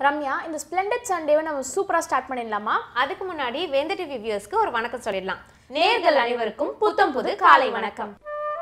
ரம்யா இந்த ஸ்ப்ளெண்டட் சண்டேவை நம்ம சூப்பராக ஸ்டார்ட் பண்ணிடலாமா அதுக்கு முன்னாடி வேந்த டிவி வியூவர்ஸ்க்கு ஒரு வணக்கம் சொல்லிடலாம் நேர்கள் அனைவருக்கும் புத்தம் புது காலை வணக்கம்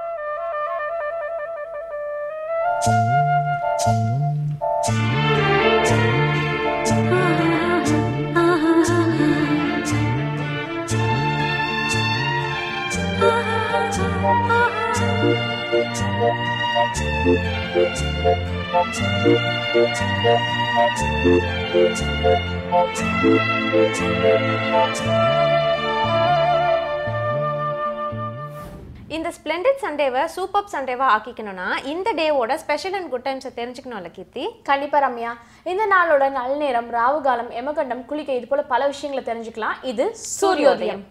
இந்த ஸ்ப்ளெண்டட் சண்டேவை சூப்பர் சண்டேவா ஆக்கிக்கணும்னா இந்த டேவோட ஸ்பெஷல் அண்ட் குட் டைம்ஸை தெரிஞ்சுக்கணும்ல கீர்த்தி கண்டிப்பா ரம்யா இந்த நாளோட நல்ல நேரம் ராவு காலம் எமகண்டம் குளிக்க இது போல பல விஷயங்களை தெரிஞ்சுக்கலாம் இது சூரியோதயம்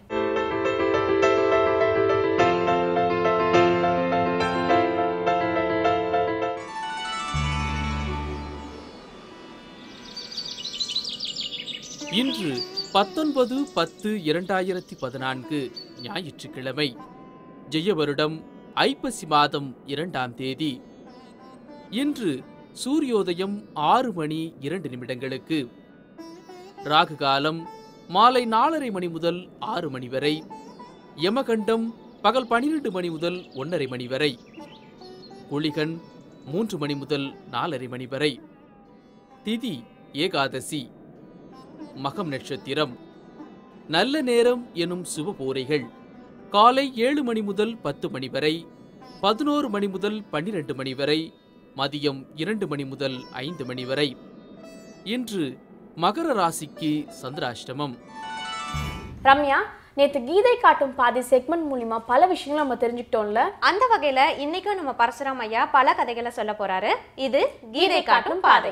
இன்று பத்தொன்பது பத்து இரண்டாயிரத்தி பதினான்கு ஞாயிற்றுக்கிழமை ஜெய வருடம் ஐப்பசி மாதம் இரண்டாம் தேதி இன்று சூரியோதயம் ஆறு மணி இரண்டு நிமிடங்களுக்கு ராகு காலம் மாலை நாலரை மணி முதல் ஆறு மணி வரை யமகண்டம் பகல் பனிரெண்டு மணி முதல் ஒன்றரை மணி வரை குளிகன் மூன்று மணி முதல் நாலரை மணி வரை திதி ஏகாதசி மகம் நட்சத்திரம் நல்ல நேரம் எனும் சுபபோரைகள் காலை ஏழு மணி முதல் பத்து மணி வரை பதினோரு மணி முதல் பன்னிரண்டு மணி வரை மதியம் இரண்டு மணி முதல் ஐந்து மணி வரை இன்று மகர ராசிக்கு சந்திராஷ்டமம் ரம்யா நேத்து கீதை காட்டும் பாதி செக்மெண்ட் மூலியமா பல விஷயங்களை நம்ம தெரிஞ்சுக்கிட்டோம்ல அந்த வகையில இன்னைக்கும் நம்ம பரசுராம் ஐயா பல கதைகளை சொல்ல போறாரு இது கீதை காட்டும் பாதை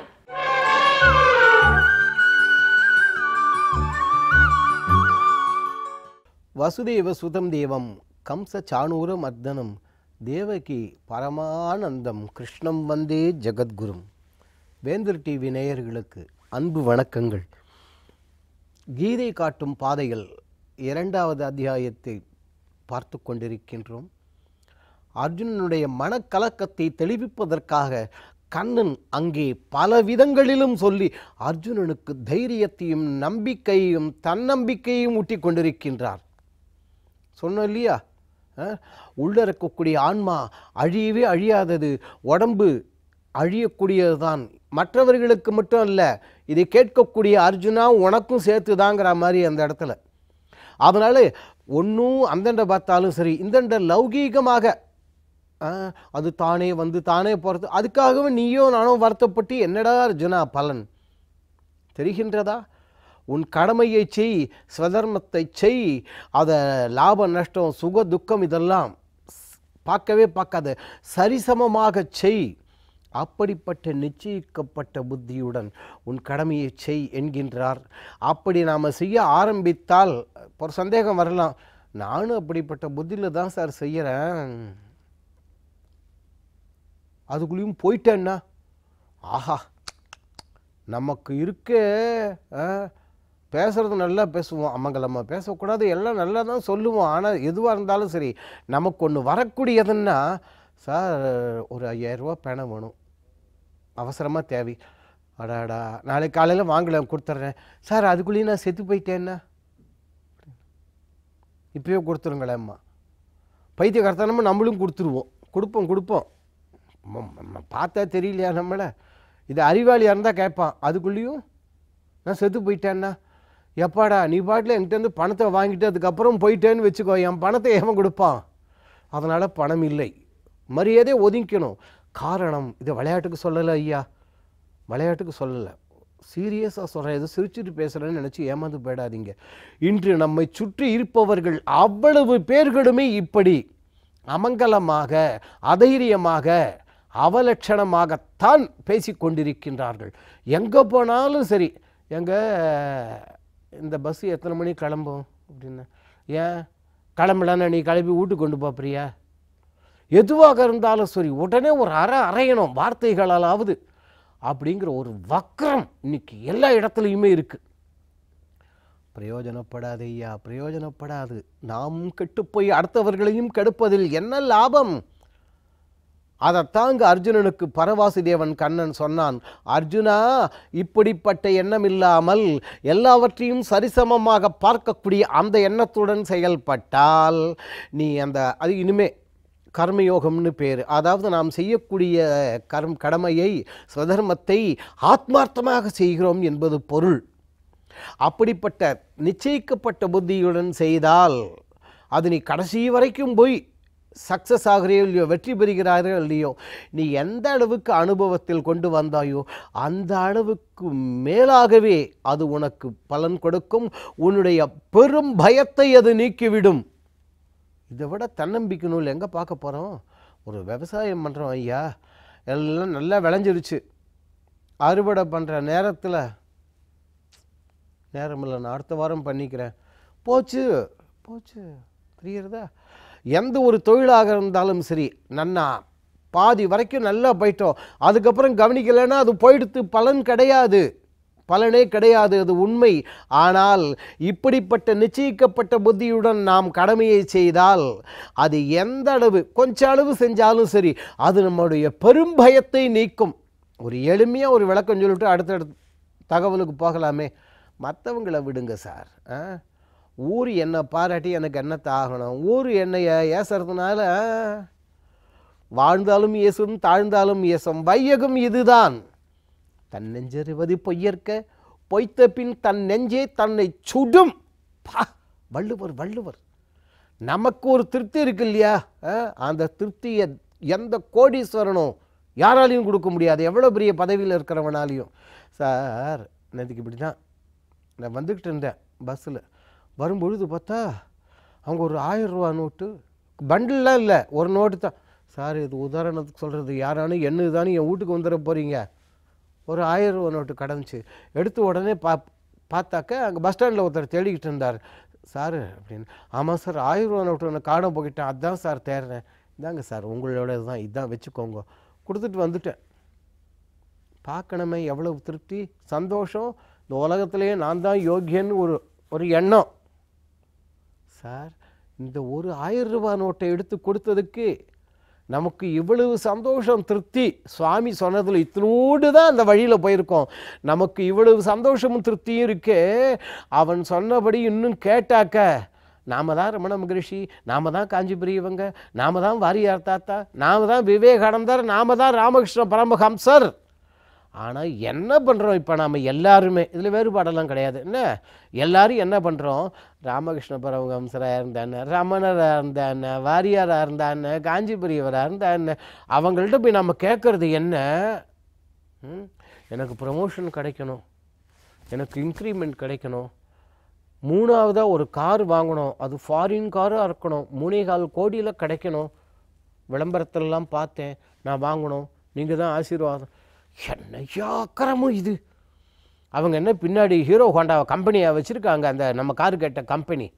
வசுதேவ சுதம் தேவம் கம்ச சாணூர மர்தனம் தேவகி பரமானந்தம் கிருஷ்ணம் வந்தே ஜெகத்குரும் வேந்தர் டிவி நேயர்களுக்கு அன்பு வணக்கங்கள் கீதை காட்டும் பாதைகள் இரண்டாவது அத்தியாயத்தை பார்த்து கொண்டிருக்கின்றோம் அர்ஜுனனுடைய மனக்கலக்கத்தை தெளிவிப்பதற்காக கண்ணன் அங்கே பல விதங்களிலும் சொல்லி அர்ஜுனனுக்கு தைரியத்தையும் நம்பிக்கையையும் தன்னம்பிக்கையும் ஊட்டி கொண்டிருக்கின்றார் சொன்னோம் இல்லையா அஹ், உள்ள இருக்கக்கூடிய ஆன்மா அழியவே அழியாதது உடம்பு அழியக்கூடியதுதான் மற்றவர்களுக்கு மட்டும் அல்ல இதை கேட்கக்கூடிய அர்ஜுனா உனக்கும் சேர்த்துதாங்கிற மாதிரி அந்த இடத்துல அதனால ஒன்றும் அந்தண்ட பார்த்தாலும் சரி இந்தண்ட லௌகீகமாக ஆ, அது தானே வந்து தானே போகிறது அதுக்காகவே நீயோ நானோ வருத்தப்பட்டு என்னடா அர்ஜுனா பலன் தெரிகின்றதா உன் கடமையை செய் ஸ்வதர்மத்தை செய் அதை லாப நஷ்டம் சுக துக்கம் இதெல்லாம் ஸ்- பார்க்கவே பார்க்காத சரிசமமாக செய் அப்படிப்பட்ட நிச்சயிக்கப்பட்ட புத்தியுடன் உன் கடமையை செய் என்கின்றார் அப்படி நாம் செய்ய ஆரம்பித்தால் ஒரு சந்தேகம் வரலாம் நானும் அப்படிப்பட்ட புத்தியில் தான் சார் செய்கிறேன் அதுக்குள்ளேயும் போயிட்டேன்னா ஆஹா நமக்கு இருக்க ஆ, பேசுறது நல்லா பேசுவோம் அமங்கலமாக பேசக்கூடாது எல்லாம் நல்லா தான் சொல்லுவோம் ஆனால் எதுவாக இருந்தாலும் சரி நமக்கு ஒன்று வரக்கூடியதுன்னா சார் ஒரு ஐயாயிரரூபா பணம் வேணும் அவசரமாக தேவை அடாடா நாளைக்கு காலையில் வாங்கல கொடுத்துட்றேன் சார் அதுக்குள்ளேயும் நான் செத்து போயிட்டேன்னா இப்பயே கொடுத்துருங்களேம்மா பைத்தியக்காரத்தனமாக நம்மளும் கொடுத்துருவோம் கொடுப்போம் கொடுப்போம் ம- ம- பார்த்தா தெரியலையா நம்மளை இது அறிவாளியாக இருந்தால் கேட்பான் அதுக்குள்ளேயும் நான் செத்து போயிட்டேன்னா எப்பாடா நீ பாட்டில் என்கிட்டருந்து பணத்தை வாங்கிட்டு அதுக்கப்புறம் போயிட்டேன்னு வச்சுக்கோ என் பணத்தை எவன் கொடுப்பான் அதனால் பணம் இல்லை மரியாதை ஒதுக்கணும் காரணம் இது விளையாட்டுக்கு சொல்லலை ஐயா விளையாட்டுக்கு சொல்லலை சீரியஸாக சொல்கிறேன் ஏதோ சிரிச்சுட்டு பேசுகிறேன்னு நினச்சி ஏமாந்து போயிடாதீங்க இன்று நம்மை சுற்றி இருப்பவர்கள் அவ்வளவு பேர்களுமே இப்படி அமங்கலமாக அதைரியமாக அவலட்சணமாகத்தான் பேசிக்கொண்டிருக்கின்றார்கள் எங்கே போனாலும் சரி எங்கே இந்த பஸ் எத்தனை மணி கிளம்பும் அப்படின்னு ஏன் கிளம்பலன்னா நீ கிளம்பி வீட்டுக்கு கொண்டு போ பிரியா எதுவாக இருந்தாலும் சரி உடனே ஒரு அறை அறையணும் வார்த்தைகளாலாவது அப்படிங்கிற ஒரு வக்கரம் இன்னைக்கு எல்லா இடத்துலையுமே இருக்கு பிரயோஜனப்படாது ஐயா பிரயோஜனப்படாது நாம் கெட்டுப்போய் அடுத்தவர்களையும் கெடுப்பதில் என்ன லாபம் அதைத்தான் இங்கு அர்ஜுனனுக்கு பரவாசுதேவன் கண்ணன் சொன்னான் அர்ஜுனா இப்படிப்பட்ட எண்ணம் இல்லாமல் எல்லாவற்றையும் சரிசமமாக பார்க்கக்கூடிய அந்த எண்ணத்துடன் செயல்பட்டால் நீ அந்த அது இனிமே கர்மயோகம்னு பேர் அதாவது நாம் செய்யக்கூடிய கர்ம் கடமையை ஸ்வதர்மத்தை ஆத்மார்த்தமாக செய்கிறோம் என்பது பொருள் அப்படிப்பட்ட நிச்சயிக்கப்பட்ட புத்தியுடன் செய்தால் அது நீ கடைசி வரைக்கும் போய் சக்ஸஸ் ஆகிறையோ இல்லையோ வெற்றி பெறுகிறாரோ இல்லையோ நீ எந்த அளவுக்கு அனுபவத்தில் கொண்டு வந்தாயோ அந்த அளவுக்கு மேலாகவே அது உனக்கு பலன் கொடுக்கும் உன்னுடைய பெரும் பயத்தை அது நீக்கிவிடும் இதை விட தன்னம்பிக்கை நூல் எங்கே பார்க்க போகிறோம் ஒரு விவசாயம் பண்ணுறோம் ஐயா எல்லாம் நல்லா விளைஞ்சிருச்சு அறுவடை பண்ணுற நேரத்தில் நேரம் இல்லை நான் அடுத்த வாரம் பண்ணிக்கிறேன் போச்சு போச்சு தெரிகிறதா எந்த ஒரு தொழிலாக இருந்தாலும் சரி நன்னா பாதி வரைக்கும் நல்லா போயிட்டோம் அதுக்கப்புறம் கவனிக்கலைன்னா அது போயிடுத்து பலன் கிடையாது பலனே கிடையாது அது உண்மை ஆனால் இப்படிப்பட்ட நிச்சயிக்கப்பட்ட புத்தியுடன் நாம் கடமையை செய்தால் அது எந்த அளவு கொஞ்ச அளவு செஞ்சாலும் சரி அது நம்முடைய பெரும் பயத்தை நீக்கும் ஒரு எளிமையாக ஒரு விளக்கம் சொல்லிட்டு அடுத்தடுத்த தகவலுக்கு போகலாமே மற்றவங்களை விடுங்க சார் ஆ ஊர் என்னை பாராட்டி எனக்கு என்னத்தை ஆகணும் ஊர் என்னைய ஏசுறதுனால ஆ, வாழ்ந்தாலும் இயேசும் தாழ்ந்தாலும் இயேசும் வையகம் இதுதான் தன் நெஞ்சறிவது பொய்யற்க பொய்த்த பின் தன் நெஞ்சே தன்னை சுடும் பா வள்ளுவர் வள்ளுவர் நமக்கு ஒரு திருப்தி இருக்கு இல்லையா ஆ, அந்த திருப்தியை எந்த கோடீஸ்வரனும் யாராலையும் கொடுக்க முடியாது எவ்வளோ பெரிய பதவியில் இருக்கிறவனாலையும் சார் நேற்றுக்கு இப்படி தான் நான் வந்துக்கிட்டு இருந்தேன் பஸ்ஸில் வரும்பொழுது பார்த்தா அவங்க ஒரு ஆயிரம் ரூபா நோட்டு பண்டில்லாம் இல்லை ஒரு நோட்டு தான் சார் இது உதாரணத்துக்கு சொல்கிறது யாரானு என்ன தானே என் வீட்டுக்கு வந்துட போகிறீங்க ஒரு ஆயிரம் ரூபா நோட்டு கடந்துச்சு எடுத்து உடனே பா பார்த்தாக்க அங்கே பஸ் ஸ்டாண்டில் ஒருத்தர் தேடிக்கிட்டு இருந்தார் சார் அப்படின்னு ஆமாம் சார் ஆயிரம் ரூபா நோட்டு ஒன்று காண போக்கிட்டேன் அதான் சார் தேடுறேன் இதாங்க சார் உங்களோட இதுதான் இதான் வச்சுக்கோங்க கொடுத்துட்டு வந்துட்டேன் பார்க்கணுமே எவ்வளவு திருப்தி சந்தோஷம் இந்த உலகத்திலேயே நான் தான் யோக்கியன்னு ஒரு ஒரு எண்ணம் சார் இந்த ஒரு ஆயிரம் ரூபாய் நோட்டை எடுத்து கொடுத்ததுக்கு நமக்கு இவ்வளவு சந்தோஷம் திருப்தி சுவாமி சொன்னதில் இத்தினோடு தான் அந்த வழியில் போயிருக்கோம் நமக்கு இவ்வளவு சந்தோஷமும் திருப்தியும் இருக்கு அவன் சொன்னபடி இன்னும் கேட்டாக்க நாம தான் ரமண மகரிஷி நாம தான் காஞ்சிபுரியவங்க நாம தான் வாரியார் தாத்தா நாம தான் விவேகானந்தர் நாம தான் ராமகிருஷ்ண பரமஹம்சர் ஆனால் என்ன பண்ணுறோம் இப்போ நாம் எல்லாருமே இதில் வேறுபாடெல்லாம் கிடையாது என்ன எல்லாரும் என்ன பண்ணுறோம் ராமகிருஷ்ண பரமஹம்சராக இருந்தானே ரமணராக இருந்தானே வாரியாராக இருந்தானே காஞ்சிபுரியவராக இருந்தானே அவங்கள்ட்ட போய் நம்ம கேட்குறது என்ன ம், எனக்கு ப்ரமோஷன் கிடைக்கணும் எனக்கு இன்க்ரிமெண்ட் கிடைக்கணும் மூணாவதாக ஒரு கார் வாங்கணும் அது ஃபாரின் காராக இருக்கணும் மூணே கால் கோடியில் கிடைக்கணும் விளம்பரத்திலலாம் பார்த்தேன் நான் வாங்கணும் நீங்கள் தான் ஆசீர்வாதம் என்னையா அக்கறமும் இது அவங்க என்ன பின்னாடி ஹீரோ ஹோண்டா கம்பெனியை வச்சுருக்காங்க அந்த நம்ம காரு கேட்ட கம்பெனி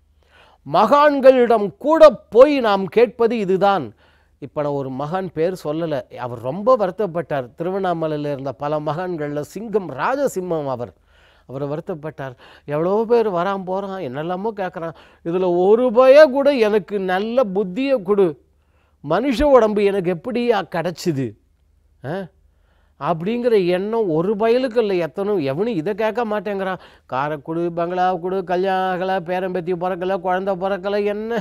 மகான்களிடம் கூட போய் நாம் கேட்பது இதுதான் இப்போ நான் ஒரு மகான் பேர் சொல்லலை அவர் ரொம்ப வருத்தப்பட்டார் திருவண்ணாமலையில் இருந்த பல மகான்களில் சிங்கம் ராஜசிம்மம் அவர் அவர் வருத்தப்பட்டார் எவ்வளோ பேர் வரான் போகிறான் என்னெல்லாமோ கேட்குறான் இதில் ஒரு பய கூட எனக்கு நல்ல புத்தியை கொடு மனுஷ உடம்பு எனக்கு எப்படியா கிடச்சிது ஆ அப்படிங்கிற எண்ணம் ஒரு பயலுக்கு இல்லை எத்தனும் எவனும் இதை கேட்க மாட்டேங்கிறான் காரை கொடு பங்களா கொடு கல்யாணம் ஆகலை பேரம்பேத்தி பிறக்கலை குழந்த பிறக்கலை என்ன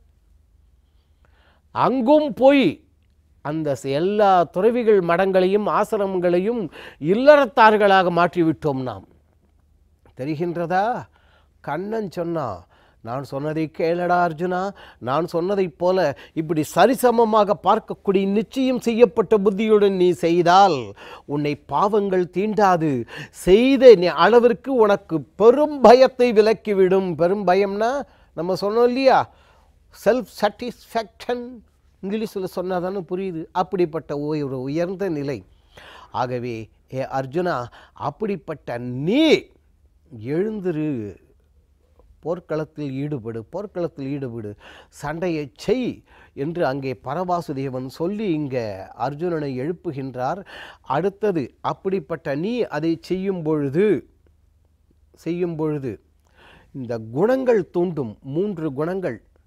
அங்கும் போய் அந்த ச- எல்லா துறவிகள் மடங்களையும் ஆசிரமங்களையும் இல்லறத்தார்களாக மாற்றிவிட்டோம் நாம் தெரிகின்றதா கண்ணன் சொன்னா நான் சொன்னதை கேளடா அர்ஜுனா நான் சொன்னதைப் போல இப்படி சரிசமமாக பார்க்கக்கூடிய நிச்சயம் செய்யப்பட்ட புத்தியுடன் நீ செய்தால் உன்னை பாவங்கள் தீண்டாது செய்த நீ அளவிற்கு உனக்கு பெரும் பயத்தை விலக்கிவிடும் பெரும் பயம்னா நம்ம சொன்னோம் இல்லையா செல்ஃப் சாட்டிஸ்ஃபேக்ஷன் இங்கிலீஷில் சொன்னால் தானே புரியுது அப்படிப்பட்ட ஓ- ஒரு உயர்ந்த நிலை ஆகவே ஏ அர்ஜுனா அப்படிப்பட்ட நீ எழுந்திரு போர்க்களத்தில் ஈடுபடு போர்க்களத்தில் ஈடுபடு சண்டையை செய் என்று அங்கே பரவாசுதேவன் சொல்லி இங்கே அர்ஜுனனை எழுப்புகின்றார் அடுத்தது அப்படிப்பட்ட நீ அதை செய்யும் பொழுது செய்யும் பொழுது இந்த குணங்கள் தூண்டும் மூன்று குணங்கள்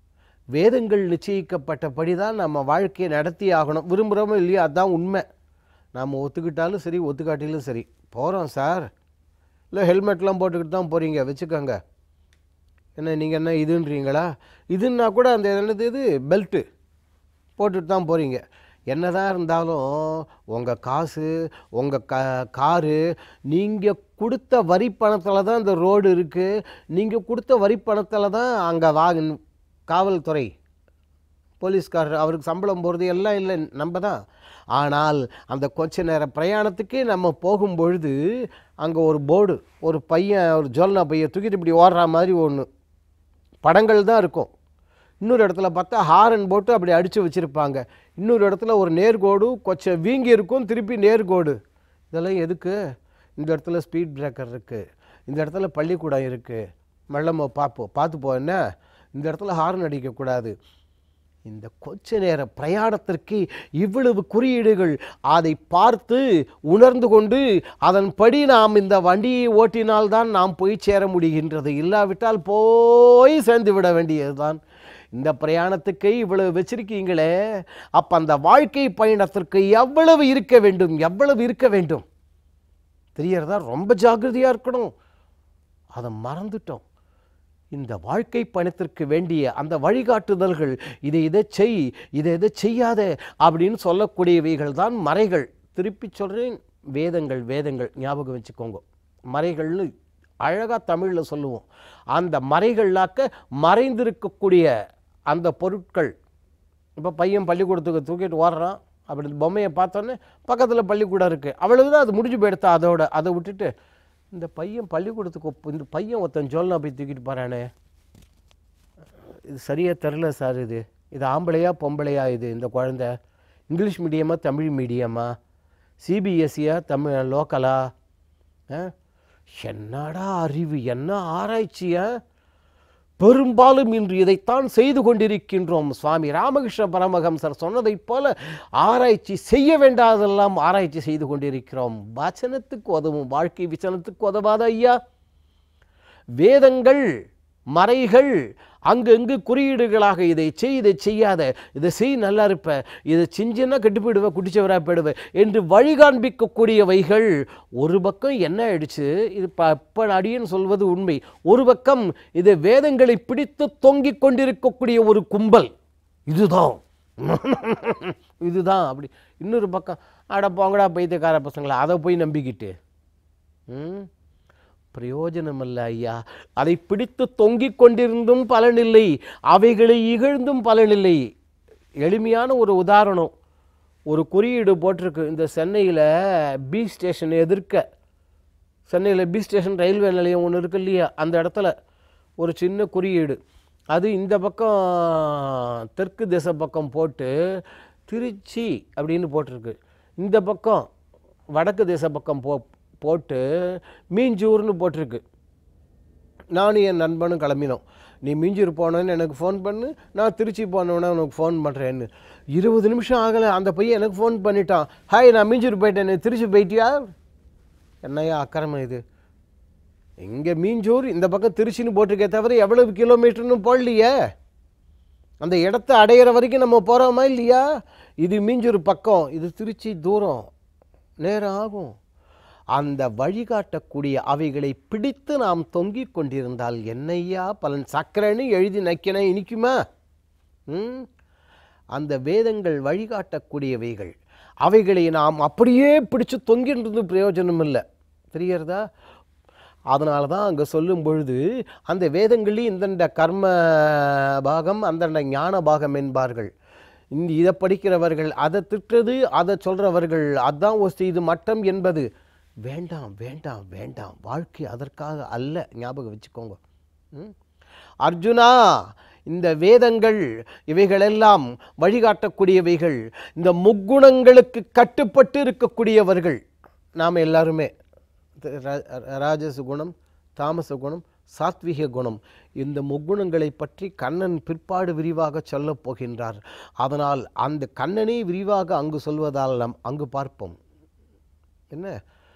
வேதங்கள் நிச்சயிக்கப்பட்டபடி தான் நம்ம வாழ்க்கையை நடத்தி ஆகணும் விரும்புகிறோமோ இல்லையோ அதுதான் உண்மை நாம் ஒத்துக்கிட்டாலும் சரி ஒத்துக்காட்டிலும் சரி போகிறோம் சார் இல்லை ஹெல்மெட்லாம் போட்டுக்கிட்டு தான் போகிறீங்க வச்சுக்கோங்க என்ன நீங்கள் என்ன இதுன்றீங்களா இதுன்னா கூட அந்த என்னது இது பெல்ட்டு போட்டுட்டு தான் போகிறீங்க என்னதான் இருந்தாலும் உங்கள் காசு உங்கள் க காரு நீங்கள் கொடுத்த வரி பணத்தில் தான் இந்த ரோடு இருக்குது நீங்கள் கொடுத்த வரி பணத்தில் தான் அங்கே வா காவல்துறை போலீஸ்காரர் அவருக்கு சம்பளம் போகிறது எல்லாம் இல்லை நம்ம தான் ஆனால் அந்த கொஞ்ச நேர பிரயாணத்துக்கு நம்ம போகும்பொழுது அங்கே ஒரு போர்டு ஒரு பையன் ஒரு ஜோல்னா பையன் தூக்கிட்டு இப்படி ஓடுற மாதிரி ஒன்று படங்கள் தான் இருக்கும் இன்னொரு இடத்துல பார்த்தா ஹாரன் போட்டு அப்படி அடித்து வச்சுருப்பாங்க இன்னொரு இடத்துல ஒரு நேர்கோடு கொஞ்சம் வீங்கி இருக்கும் திருப்பி நேர்கோடு இதெல்லாம் எதுக்கு இந்த இடத்துல ஸ்பீட் பிரேக்கர் இருக்குது இந்த இடத்துல பள்ளிக்கூடம் இருக்குது மெல்லமோ பார்ப்போம் பார்த்து போ என்ன இந்த இடத்துல ஹாரன் அடிக்கக்கூடாது இந்த கொஞ்ச நேர பிரயாணத்திற்கு இவ்வளவு குறியீடுகள் அதை பார்த்து உணர்ந்து கொண்டு அதன்படி நாம் இந்த வண்டியை ஓட்டினால்தான் நாம் போய் சேர முடிகின்றது இல்லாவிட்டால் போய் சேர்ந்து விட வேண்டியதுதான் இந்த பிரயாணத்துக்கு இவ்வளவு வச்சிருக்கீங்களே அப்போ அந்த வாழ்க்கை பயணத்திற்கு எவ்வளவு இருக்க வேண்டும் எவ்வளவு இருக்க வேண்டும் தெரியறதா ரொம்ப ஜாக்கிரதையாக இருக்கணும் அதை மறந்துட்டோம் இந்த வாழ்க்கை பயணத்திற்கு வேண்டிய அந்த வழிகாட்டுதல்கள் இதை இதை செய் இதை இதை செய்யாத அப்படின்னு சொல்லக்கூடியவைகள் தான் மறைகள் திருப்பி சொல்கிறேன் வேதங்கள் வேதங்கள் ஞாபகம் வச்சுக்கோங்க மறைகள்னு அழகாக தமிழில் சொல்லுவோம் அந்த மறைகள்லாக்க மறைந்திருக்கக்கூடிய அந்த பொருட்கள் இப்போ பையன் பள்ளிக்கூடத்துக்கு தூக்கிட்டு ஓடுறான் அப்படி இந்த பொம்மையை பார்த்தோன்னே பக்கத்தில் பள்ளிக்கூடம் இருக்குது அவ்வளவுதான் அது முடிஞ்சு போயிடுத்தா அதோட அதை விட்டுட்டு இந்த பையன் பள்ளிக்கூடத்துக்கு ஒப்- இந்த பையன் ஒருத்தன் ஜோல்னா போய் தூக்கிட்டு போகிறானே இது சரியாக தெரில சார் இது இது ஆம்பளையா பொம்பளையா இது இந்த குழந்தை இங்கிலீஷ் மீடியமா தமிழ் மீடியமா சிபிஎஸ்சியா தமிழ் லோக்கலா ஆ? என்னடா அறிவு என்ன ஆராய்ச்சியா பெரும்பாலும் இன்று இதைத்தான் செய்து கொண்டிருக்கின்றோம் சுவாமி ராமகிருஷ்ண பரமஹம்சர் சொன்னதைப் போல ஆராய்ச்சி செய்ய வேண்டாதெல்லாம் ஆராய்ச்சி செய்து கொண்டிருக்கிறோம் வச்சனத்துக்கு உதவும் வாழ்க்கை விசனத்துக்கு உதவாத ஐயா வேதங்கள் மறைகள் அங்கங்கு குறியீடுகளாக இதை செய் இதை செய்யாத இதை செய் நல்லா இருப்ப இதை செஞ்சுன்னா கெட்டு போயிடுவ குடிச்சவரா போயிடுவ என்று வழி காண்பிக்கக்கூடியவைகள் ஒரு பக்கம் என்ன ஆயிடுச்சு இது ப இப்போ அடியன் சொல்வது உண்மை ஒரு பக்கம் இது வேதங்களை பிடித்து தொங்கிக் கொண்டிருக்கக்கூடிய ஒரு கும்பல் இதுதான் இதுதான் அப்படி இன்னொரு பக்கம் அட போங்கடா பைத்தியக்கார பசங்களா அதை போய் நம்பிக்கிட்டு ம் பிரயோஜனம் அல்ல ஐயா அதை பிடித்து தொங்கிக் கொண்டிருந்தும் பலனில்லை அவைகளை இகழ்ந்தும் பலனில்லை எளிமையான ஒரு உதாரணம் ஒரு குறியீடு போட்டிருக்கு இந்த சென்னையில் பி ஸ்டேஷன் எதிர்க்க சென்னையில் பி ஸ்டேஷன் ரயில்வே நிலையம் ஒன்று இருக்கு இல்லையா அந்த இடத்துல ஒரு சின்ன குறியீடு அது இந்த பக்கம் தெற்கு திசை பக்கம் போட்டு திருச்சி அப்படின்னு போட்டிருக்கு இந்த பக்கம் வடக்கு திசை பக்கம் போ போட்டு மீஞ்சூர்னு போட்டிருக்கு நானும் என் நண்பனும் கிளம்பினோம் நீ மீஞ்சூர் போனேன்னு எனக்கு ஃபோன் பண்ணு நான் திருச்சி போனவொன்னே உனக்கு ஃபோன் பண்ணுறேன்னு இருபது நிமிஷம் ஆகலை அந்த பையன் எனக்கு ஃபோன் பண்ணிட்டான் ஹாய் நான் மீஞ்சூர் போயிட்டேன் நீ திருச்சி போயிட்டியா என்னையா அக்கிரமம் இது இங்கே மீஞ்சூர் இந்த பக்கம் திருச்சின்னு போட்டிருக்கே தவிர எவ்வளவு கிலோமீட்டர்னு போடலையே அந்த இடத்த அடையிற வரைக்கும் நம்ம போகிறோமா இல்லையா இது மீஞ்சூர் பக்கம் இது திருச்சி தூரம் நேரம் ஆகும் அந்த வழிகாட்டக்கூடிய அவைகளை பிடித்து நாம் தொங்கிக் கொண்டிருந்தால் என்னையா பலன் சக்கரைன்னு எழுதி நக்கினா இனிக்குமா ம் அந்த வேதங்கள் வழிகாட்டக்கூடியவைகள் அவைகளை நாம் அப்படியே பிடிச்சு தொங்கின்றது பிரயோஜனம் இல்லை தெரியறதா அதனால தான் அங்கே சொல்லும் பொழுது அந்த வேதங்களில் இந்தண்ட கர்ம பாகம் அந்தண்ட ஞான பாகம் என்பார்கள் இந்த இதை படிக்கிறவர்கள் அதை திட்டுறது அதை சொல்கிறவர்கள் அதான் ஒஸ்தி இது மட்டம் என்பது வேண்டாம் வேண்டாம் வேண்டாம் வாழ்க்கை அதற்காக அல்ல ஞாபகம் வச்சுக்கோங்க ம்? அர்ஜுனா இந்த வேதங்கள் இவைகளெல்லாம் வழிகாட்டக்கூடியவைகள் இந்த முக்குணங்களுக்கு கட்டுப்பட்டு இருக்கக்கூடியவர்கள் நாம் எல்லாருமே த- ரா- ராஜச குணம் தாமச குணம் சாத்விக குணம் இந்த முக்குணங்களை பற்றி கண்ணன் பிற்பாடு விரிவாக சொல்லப் போகின்றார் அதனால் அந்த கண்ணனை விரிவாக அங்கு சொல்வதால் நாம் அங்கு பார்ப்போம் என்ன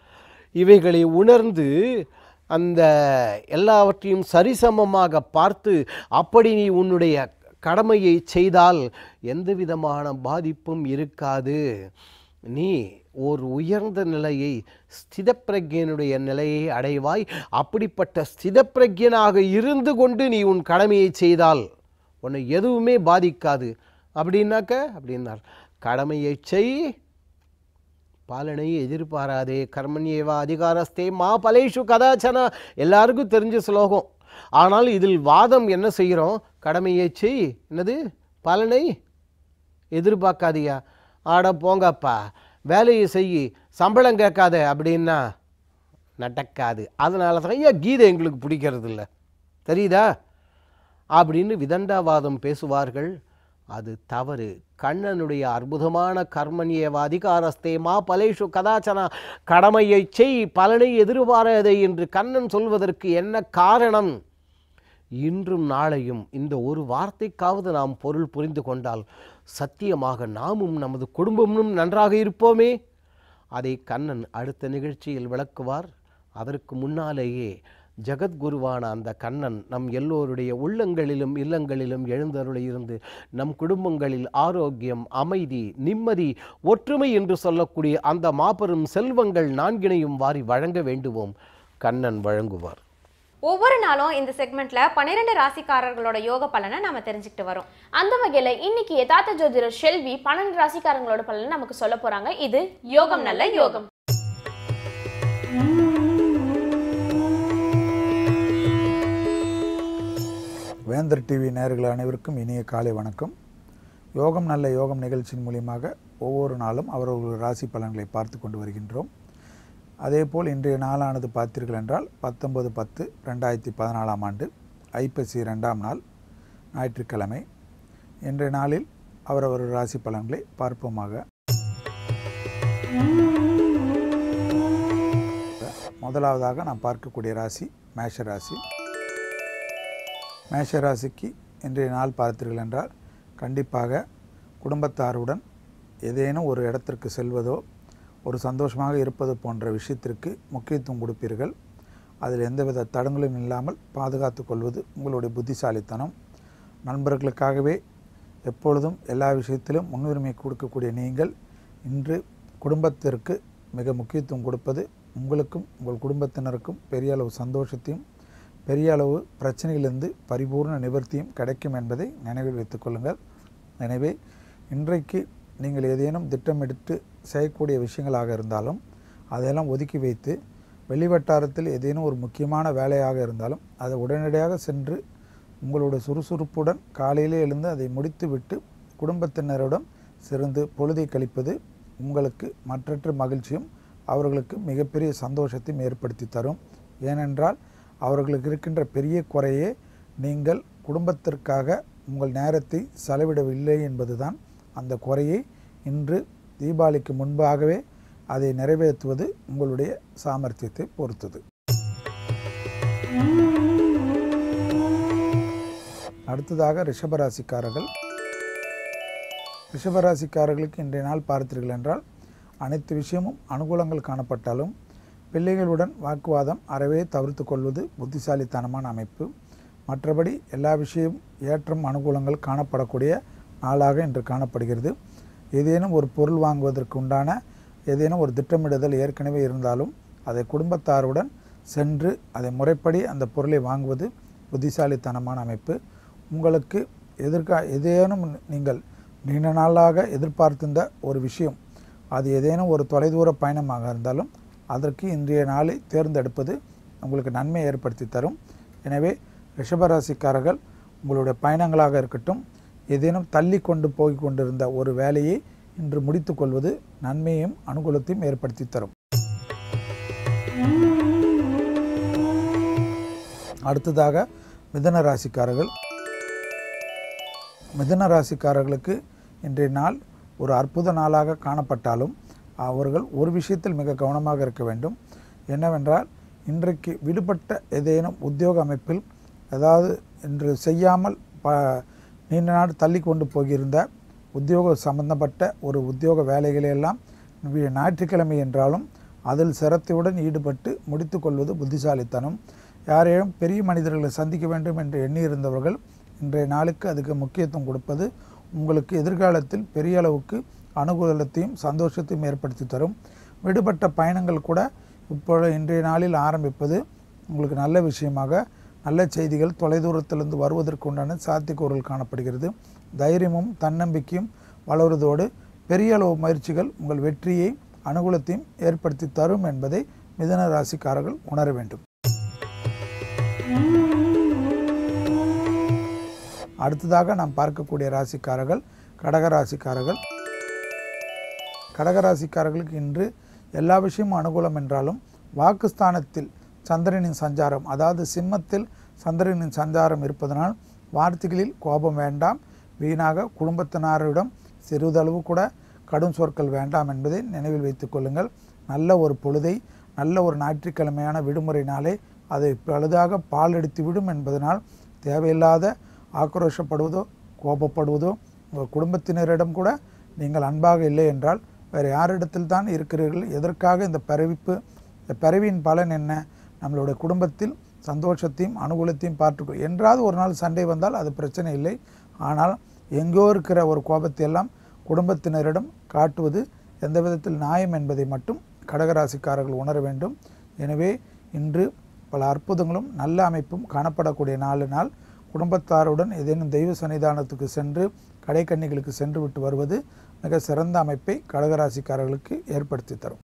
இவைகளை உணர்ந்து அந்த எல்லாவற்றையும் சரிசமமாக பார்த்து அப்படி நீ உன்னுடைய கடமையை செய்தால் எந்த விதமான பாதிப்பும் இருக்காது நீ ஒரு உயர்ந்த நிலையை ஸ்திதப்பிரஜனுடைய நிலையை அடைவாய் அப்படிப்பட்ட ஸ்திதப்பிரஜனாக இருந்து கொண்டு நீ உன் கடமையை செய்தால் உன்னை எதுவுமே பாதிக்காது அப்படின்னாக்க அப்படின்னார் கடமையை செய் பாலனை எதிர்பாராதே கர்மண்யேவா அதிகாரஸ்தே மா பலேஷு கதாச்சனா எல்லாருக்கும் தெரிஞ்ச ஸ்லோகம் ஆனால் இதில் வாதம் என்ன செய்கிறோம் கடமையை செய் என்னது பலனை எதிர்பார்க்காதியா ஆட போங்கப்பா வேலையை செய் சம்பளம் கேட்காத அப்படின்னா நடக்காது அதனால தான் ஐயா கீதை எங்களுக்கு பிடிக்கிறது இல்லை தெரியுதா அப்படின்னு விதண்டாவாதம் பேசுவார்கள் அது தவறு கண்ணனுடைய அற்புதமான கர்மண்யேவ அதிகாரஸ்தே மா பலேஷு கதாச்சனா கடமையை செய் பலனை எதிர்பாராதே என்று கண்ணன் சொல்வதற்கு என்ன காரணம் இன்றும் நாளையும் இந்த ஒரு வார்த்தைக்காவது நாம் பொருள் புரிந்து கொண்டால் சத்தியமாக நாமும் நமது குடும்பமும் நன்றாக இருப்போமே அதை கண்ணன் அடுத்த நிகழ்ச்சியில் விளக்குவார் அதற்கு முன்னாலேயே ஜெகத்குருவான அந்த கண்ணன் நம் எல்லோருடைய உள்ளங்களிலும் இல்லங்களிலும் எழுந்தருளி இருந்து நம் குடும்பங்களில் ஆரோக்கியம் அமைதி நிம்மதி ஒற்றுமை என்று சொல்லக்கூடிய அந்த மாபெரும் செல்வங்கள் நான்கினையும் வாரி வழங்க வேண்டுவோம் கண்ணன் வழங்குவார் ஒவ்வொரு நாளும் இந்த செக்மெண்ட்ல பன்னிரெண்டு ராசிக்காரர்களோட யோக பலனை நாம தெரிஞ்சுக்கிட்டு வரோம் அந்த வகையில இன்னைக்கு யதார்த்த ஜோதிடர் ஷெல்வி பன்னெண்டு ராசிக்காரங்களோட பலனை நமக்கு சொல்ல போறாங்க இது யோகம் நல்ல யோகம் வேந்தர் டிவி நேயர்கள் அனைவருக்கும் இனிய காலை வணக்கம் யோகம் நல்ல யோகம் நிகழ்ச்சியின் மூலியமாக ஒவ்வொரு நாளும் அவரவர்கள் ராசி பலன்களை பார்த்து கொண்டு வருகின்றோம் அதேபோல் இன்றைய நாளானது பார்த்தீர்கள் என்றால் பத்தொன்பது பத்து ரெண்டாயிரத்தி பதினாலாம் ஆண்டு ஐப்பசி ரெண்டாம் நாள் ஞாயிற்றுக்கிழமை இன்றைய நாளில் அவரவர் ராசி பலன்களை பார்ப்போமாக முதலாவதாக நாம் பார்க்கக்கூடிய ராசி மேஷ ராசி மேஷ ராசிக்கு இன்றைய நாள் பார்த்தீர்கள் என்றால் கண்டிப்பாக குடும்பத்தாருடன் ஏதேனும் ஒரு இடத்திற்கு செல்வதோ ஒரு சந்தோஷமாக இருப்பது போன்ற விஷயத்திற்கு முக்கியத்துவம் கொடுப்பீர்கள் அதில் எந்தவித தடங்களும் இல்லாமல் பாதுகாத்து கொள்வது உங்களுடைய புத்திசாலித்தனம் நண்பர்களுக்காகவே எப்பொழுதும் எல்லா விஷயத்திலும் முன்னுரிமை கொடுக்கக்கூடிய நீங்கள் இன்று குடும்பத்திற்கு மிக முக்கியத்துவம் கொடுப்பது உங்களுக்கும் உங்கள் குடும்பத்தினருக்கும் பெரிய அளவு சந்தோஷத்தையும் பெரிய அளவு பிரச்சனையிலிருந்து பரிபூர்ண நிவர்த்தியும் கிடைக்கும் என்பதை நினைவில் வைத்துக் கொள்ளுங்கள் எனவே இன்றைக்கு நீங்கள் ஏதேனும் திட்டமிட்டு செய்யக்கூடிய விஷயங்களாக இருந்தாலும் அதையெல்லாம் ஒதுக்கி வைத்து வெளிவட்டாரத்தில் ஏதேனும் ஒரு முக்கியமான வேலையாக இருந்தாலும் அதை உடனடியாக சென்று உங்களுடைய சுறுசுறுப்புடன் காலையிலே எழுந்து அதை முடித்துவிட்டு குடும்பத்தினருடன் சிறந்து பொழுதை கழிப்பது உங்களுக்கு மற்றற்ற மகிழ்ச்சியும் அவர்களுக்கு மிகப்பெரிய சந்தோஷத்தையும் ஏற்படுத்தி தரும் ஏனென்றால் அவர்களுக்கு இருக்கின்ற பெரிய குறையே நீங்கள் குடும்பத்திற்காக உங்கள் நேரத்தை செலவிடவில்லை என்பதுதான் அந்த குறையை இன்று தீபாவளிக்கு முன்பாகவே அதை நிறைவேற்றுவது உங்களுடைய சாமர்த்தியத்தை பொறுத்தது அடுத்ததாக ரிஷபராசிக்காரர்கள் ரிஷபராசிக்காரர்களுக்கு இன்றைய நாள் பார்த்தீர்கள் என்றால் அனைத்து விஷயமும் அனுகூலங்கள் காணப்பட்டாலும் பிள்ளைகளுடன் வாக்குவாதம் அறவே தவிர்த்து கொள்வது புத்திசாலித்தனமான அமைப்பு மற்றபடி எல்லா விஷயம் ஏற்றம் அனுகூலங்கள் காணப்படக்கூடிய நாளாக இன்று காணப்படுகிறது ஏதேனும் ஒரு பொருள் வாங்குவதற்கு உண்டான ஏதேனும் ஒரு திட்டமிடுதல் ஏற்கனவே இருந்தாலும் அதை குடும்பத்தாருடன் சென்று அதை முறைப்படி அந்த பொருளை வாங்குவது புத்திசாலித்தனமான அமைப்பு உங்களுக்கு எதிர்கா ஏதேனும் நீங்கள் நீண்ட நாளாக எதிர்பார்த்திருந்த ஒரு விஷயம் அது ஏதேனும் ஒரு தொலைதூர பயணமாக இருந்தாலும் அதற்கு இன்றைய நாளை தேர்ந்தெடுப்பது உங்களுக்கு நன்மை ஏற்படுத்தி தரும் எனவே ரிஷபராசிக்காரர்கள் உங்களுடைய பயணங்களாக இருக்கட்டும் ஏதேனும் தள்ளி கொண்டு போய் கொண்டிருந்த ஒரு வேலையை இன்று முடித்துக் கொள்வது நன்மையும் அனுகூலத்தையும் ஏற்படுத்தி தரும் அடுத்ததாக மிதன ராசிக்காரர்கள் மிதன ராசிக்காரர்களுக்கு இன்றைய நாள் ஒரு அற்புத நாளாக காணப்பட்டாலும் அவர்கள் ஒரு விஷயத்தில் மிக கவனமாக இருக்க வேண்டும் என்னவென்றால் இன்றைக்கு விடுபட்ட ஏதேனும் உத்தியோக அமைப்பில் அதாவது இன்று செய்யாமல் ப நீண்ட நாள் தள்ளி கொண்டு போகியிருந்த உத்தியோக சம்பந்தப்பட்ட ஒரு உத்தியோக வேலைகளையெல்லாம் வி- ஞாயிற்றுக்கிழமை என்றாலும் அதில் சிரத்தையுடன் ஈடுபட்டு முடித்து கொள்வது புத்திசாலித்தனம் யாரையும் பெரிய மனிதர்களை சந்திக்க வேண்டும் என்று எண்ணியிருந்தவர்கள் இன்றைய நாளுக்கு அதுக்கு முக்கியத்துவம் கொடுப்பது உங்களுக்கு எதிர்காலத்தில் பெரிய அளவுக்கு அனுகூலத்தையும் சந்தோஷத்தையும் ஏற்படுத்தி தரும் விடுபட்ட பயணங்கள் கூட இப்பொழுது இன்றைய நாளில் ஆரம்பிப்பது உங்களுக்கு நல்ல விஷயமாக நல்ல செய்திகள் தொலைதூரத்திலிருந்து வருவதற்கு உண்டான சாத்தியக்கூறுகள் காணப்படுகிறது தைரியமும் தன்னம்பிக்கையும் வளருவதோடு பெரிய அளவு முயற்சிகள் உங்கள் வெற்றியை அனுகூலத்தையும் ஏற்படுத்தி தரும் என்பதை மிதன ராசிக்காரர்கள் உணர வேண்டும் அடுத்ததாக நாம் பார்க்கக்கூடிய ராசிக்காரர்கள் கடக ராசிக்காரர்கள் கடகராசிக்காரர்களுக்கு இன்று எல்லா விஷயமும் அனுகூலம் என்றாலும் வாக்குஸ்தானத்தில் சந்திரனின் சஞ்சாரம் அதாவது சிம்மத்தில் சந்திரனின் சஞ்சாரம் இருப்பதனால் வார்த்தைகளில் கோபம் வேண்டாம் வீணாக குடும்பத்தினரிடம் சிறிதளவு கூட கடும் சொற்கள் வேண்டாம் என்பதை நினைவில் வைத்துக் கொள்ளுங்கள் நல்ல ஒரு பொழுதை நல்ல ஒரு ஞாயிற்றுக்கிழமையான விடுமுறை நாளே அதை பழுதாக பாலெடுத்து விடும் என்பதனால் தேவையில்லாத ஆக்ரோஷப்படுவதோ கோபப்படுவதோ உங்கள் குடும்பத்தினரிடம் கூட நீங்கள் அன்பாக இல்லை என்றால் வேறு யாரிடத்தில் தான் இருக்கிறீர்கள் எதற்காக இந்த பிறவிப்பு இந்த பிறவியின் பலன் என்ன நம்மளுடைய குடும்பத்தில் சந்தோஷத்தையும் அனுகூலத்தையும் பார்த்துக்கோ என்றாவது ஒரு நாள் சண்டை வந்தால் அது பிரச்சனை இல்லை ஆனால் எங்கோ இருக்கிற ஒரு கோபத்தை எல்லாம் குடும்பத்தினரிடம் காட்டுவது எந்த விதத்தில் நியாயம் என்பதை மட்டும் கடகராசிக்காரர்கள் உணர வேண்டும் எனவே இன்று பல அற்புதங்களும் நல்ல அமைப்பும் காணப்படக்கூடிய நாலு நாள் குடும்பத்தாருடன் ஏதேனும் தெய்வ சன்னிதானத்துக்கு சென்று கடைக்கண்ணிகளுக்கு சென்று விட்டு வருவது மிக சிறந்த அமைப்பை கடகராசிக்காரர்களுக்கு ஏற்படுத்தி தரும்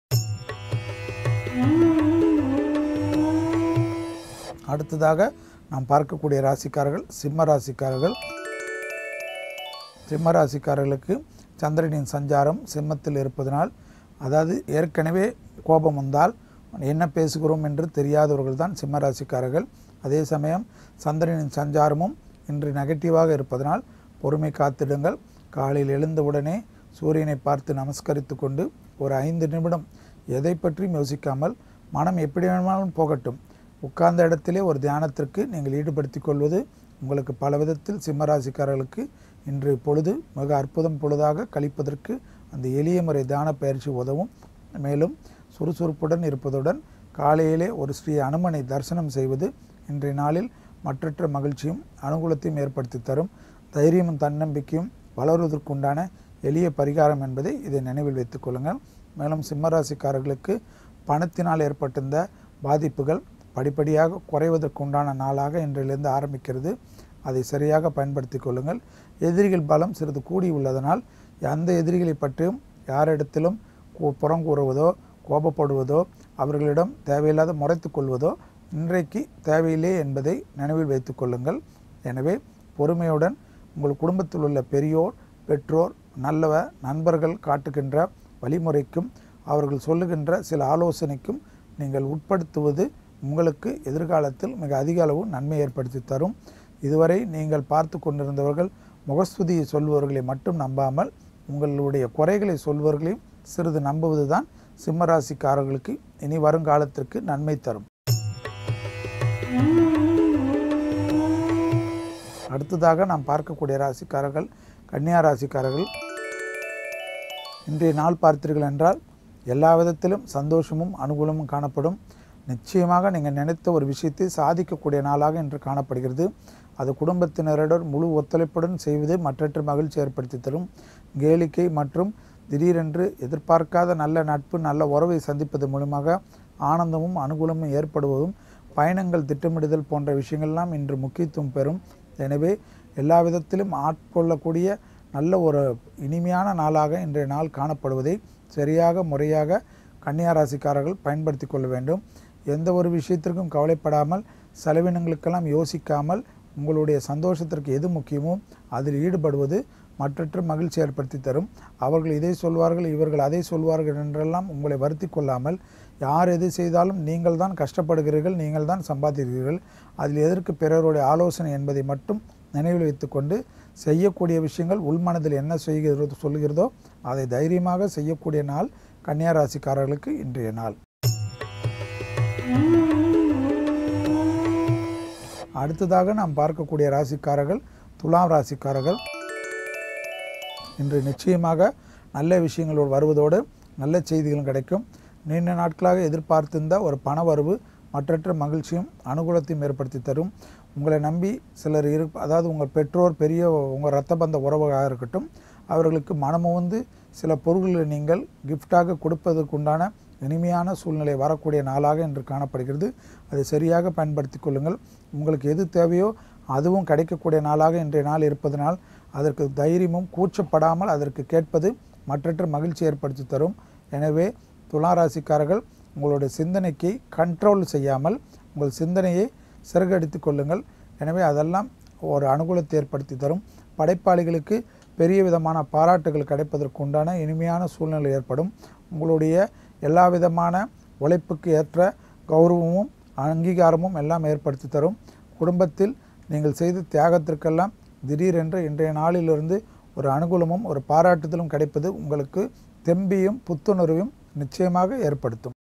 அடுத்ததாக நாம் பார்க்கக்கூடிய ராசிக்காரர்கள் சிம்ம ராசிக்காரர்கள் சிம்ம ராசிக்காரர்களுக்கு சந்திரனின் சஞ்சாரம் சிம்மத்தில் இருப்பதனால் அதாவது ஏற்கனவே கோபம் வந்தால் என்ன பேசுகிறோம் என்று தெரியாதவர்கள் தான் சிம்ம ராசிக்காரர்கள் அதே சமயம் சந்திரனின் சஞ்சாரமும் இன்று நெகட்டிவாக இருப்பதனால் பொறுமை காத்திடுங்கள் காலையில் எழுந்தவுடனே சூரியனை பார்த்து நமஸ்கரித்து கொண்டு ஒரு ஐந்து நிமிடம் எதை பற்றியும் யோசிக்காமல் மனம் எப்படி வேணுமானாலும் போகட்டும் உட்கார்ந்த இடத்திலே ஒரு தியானத்திற்கு நீங்கள் ஈடுபடுத்திக் கொள்வது உங்களுக்கு பல விதத்தில் சிம்மராசிக்காரர்களுக்கு இன்று பொழுது மிக அற்புதம் பொழுதாக கழிப்பதற்கு அந்த எளிய முறை தியான பயிற்சி உதவும் மேலும் சுறுசுறுப்புடன் இருப்பதுடன் காலையிலே ஒரு ஸ்ரீ அனுமனை தரிசனம் செய்வது இன்றைய நாளில் மற்றற்ற மகிழ்ச்சியும் அனுகூலத்தையும் ஏற்படுத்தி தரும் தைரியமும் தன்னம்பிக்கையும் வளருவதற்குண்டான எளிய பரிகாரம் என்பதை இதை நினைவில் வைத்துக் கொள்ளுங்கள் மேலும் சிம்மராசிக்காரர்களுக்கு பணத்தினால் ஏற்பட்டிருந்த பாதிப்புகள் படிப்படியாக குறைவதற்குண்டான நாளாக இன்றிலிருந்து ஆரம்பிக்கிறது அதை சரியாக பயன்படுத்திக் கொள்ளுங்கள் எதிரிகள் பலம் சிறிது கூடி உள்ளதனால் எந்த எதிரிகளை பற்றியும் யாரிடத்திலும் கூ- புறங்கூறுவதோ கோபப்படுவதோ அவர்களிடம் தேவையில்லாத முறைத்து கொள்வதோ இன்றைக்கு தேவையில்லை என்பதை நினைவில் வைத்துக் கொள்ளுங்கள் எனவே பொறுமையுடன் உங்கள் குடும்பத்தில் உள்ள பெரியோர் பெற்றோர் நல்லவ நண்பர்கள் காட்டுகின்ற வழிமுறைக்கும் அவர்கள் சொல்லுகின்ற சில ஆலோசனைக்கும் நீங்கள் உட்படுத்துவது உங்களுக்கு எதிர்காலத்தில் மிக அதிக அளவு நன்மை ஏற்படுத்தி தரும் இதுவரை நீங்கள் பார்த்து கொண்டிருந்தவர்கள் முகஸ்துதியை சொல்பவர்களை மட்டும் நம்பாமல் உங்களுடைய குறைகளை சொல்பவர்களையும் சிறிது நம்புவதுதான் சிம்மராசிக்காரர்களுக்கு இனி வருங்காலத்திற்கு நன்மை தரும் அடுத்ததாக நாம் பார்க்கக்கூடிய ராசிக்காரர்கள் கன்னியா ராசிக்காரர்கள் இன்றைய நாள் பார்த்தீர்கள் என்றால் எல்லா விதத்திலும் சந்தோஷமும் அனுகூலமும் காணப்படும் நிச்சயமாக நீங்கள் நினைத்த ஒரு விஷயத்தை சாதிக்கக்கூடிய நாளாக இன்று காணப்படுகிறது அது குடும்பத்தினருடன் முழு ஒத்துழைப்புடன் செய்வது மற்றற்ற மகிழ்ச்சி ஏற்படுத்தி தரும் கேளிக்கை மற்றும் திடீரென்று எதிர்பார்க்காத நல்ல நட்பு நல்ல உறவை சந்திப்பது மூலமாக ஆனந்தமும் அனுகூலமும் ஏற்படுவதும் பயணங்கள் திட்டமிடுதல் போன்ற விஷயங்கள்லாம் இன்று முக்கியத்துவம் பெறும் எனவே எல்லா விதத்திலும் ஆட்கொள்ளக்கூடிய நல்ல ஒரு இனிமையான நாளாக இன்றைய நாள் காணப்படுவதை சரியாக முறையாக கன்னியா ராசிக்காரர்கள் பயன்படுத்தி கொள்ள வேண்டும் எந்த ஒரு விஷயத்திற்கும் கவலைப்படாமல் செலவினங்களுக்கெல்லாம் யோசிக்காமல் உங்களுடைய சந்தோஷத்திற்கு எது முக்கியமோ அதில் ஈடுபடுவது மற்றற்ற மகிழ்ச்சி ஏற்படுத்தி தரும் அவர்கள் இதை சொல்வார்கள் இவர்கள் அதை சொல்வார்கள் என்றெல்லாம் உங்களை வருத்தி கொள்ளாமல் யார் எது செய்தாலும் நீங்கள் தான் கஷ்டப்படுகிறீர்கள் நீங்கள் தான் சம்பாதிக்கிறீர்கள் அதில் எதற்கு பிறருடைய ஆலோசனை என்பதை மட்டும் நினைவில் வைத்துக்கொண்டு செய்யக்கூடிய விஷயங்கள் உள்மனதில் என்ன செய்கிறதோ சொல்கிறதோ அதை தைரியமாக செய்யக்கூடிய நாள் கன்னியா ராசிக்காரர்களுக்கு இன்றைய நாள் அடுத்ததாக நாம் பார்க்கக்கூடிய ராசிக்காரர்கள் துலாம் ராசிக்காரர்கள் இன்று நிச்சயமாக நல்ல விஷயங்களோடு வருவதோடு நல்ல செய்திகளும் கிடைக்கும் நீண்ட நாட்களாக எதிர்பார்த்திருந்த ஒரு பண வரவு மற்றற்ற மகிழ்ச்சியும் அனுகூலத்தையும் ஏற்படுத்தி தரும் உங்களை நம்பி சிலர் இரு அதாவது உங்கள் பெற்றோர் பெரிய உங்கள் இரத்த பந்த உறவாக இருக்கட்டும் அவர்களுக்கு மனமும் வந்து சில பொருள்களை நீங்கள் கிஃப்டாக கொடுப்பதற்குண்டான இனிமையான சூழ்நிலை வரக்கூடிய நாளாக இன்று காணப்படுகிறது அதை சரியாக பயன்படுத்தி கொள்ளுங்கள் உங்களுக்கு எது தேவையோ அதுவும் கிடைக்கக்கூடிய நாளாக இன்றைய நாள் இருப்பதனால் அதற்கு தைரியமும் கூச்சப்படாமல் அதற்கு கேட்பது மற்றற்ற மகிழ்ச்சி ஏற்படுத்தி தரும் எனவே துளாராசிக்காரர்கள் உங்களுடைய சிந்தனைக்கு கண்ட்ரோல் செய்யாமல் உங்கள் சிந்தனையை சிறகடித்து கொள்ளுங்கள் எனவே அதெல்லாம் ஒரு அனுகூலத்தை ஏற்படுத்தி தரும் படைப்பாளிகளுக்கு பெரிய விதமான பாராட்டுகள் கிடைப்பதற்கு உண்டான இனிமையான சூழ்நிலை ஏற்படும் உங்களுடைய எல்லா விதமான உழைப்புக்கு ஏற்ற கௌரவமும் அங்கீகாரமும் எல்லாம் ஏற்படுத்தி தரும் குடும்பத்தில் நீங்கள் செய்த தியாகத்திற்கெல்லாம் திடீரென்று இன்றைய நாளிலிருந்து ஒரு அனுகூலமும் ஒரு பாராட்டுதலும் கிடைப்பது உங்களுக்கு தெம்பியும் புத்துணர்வையும் நிச்சயமாக ஏற்படுத்தும்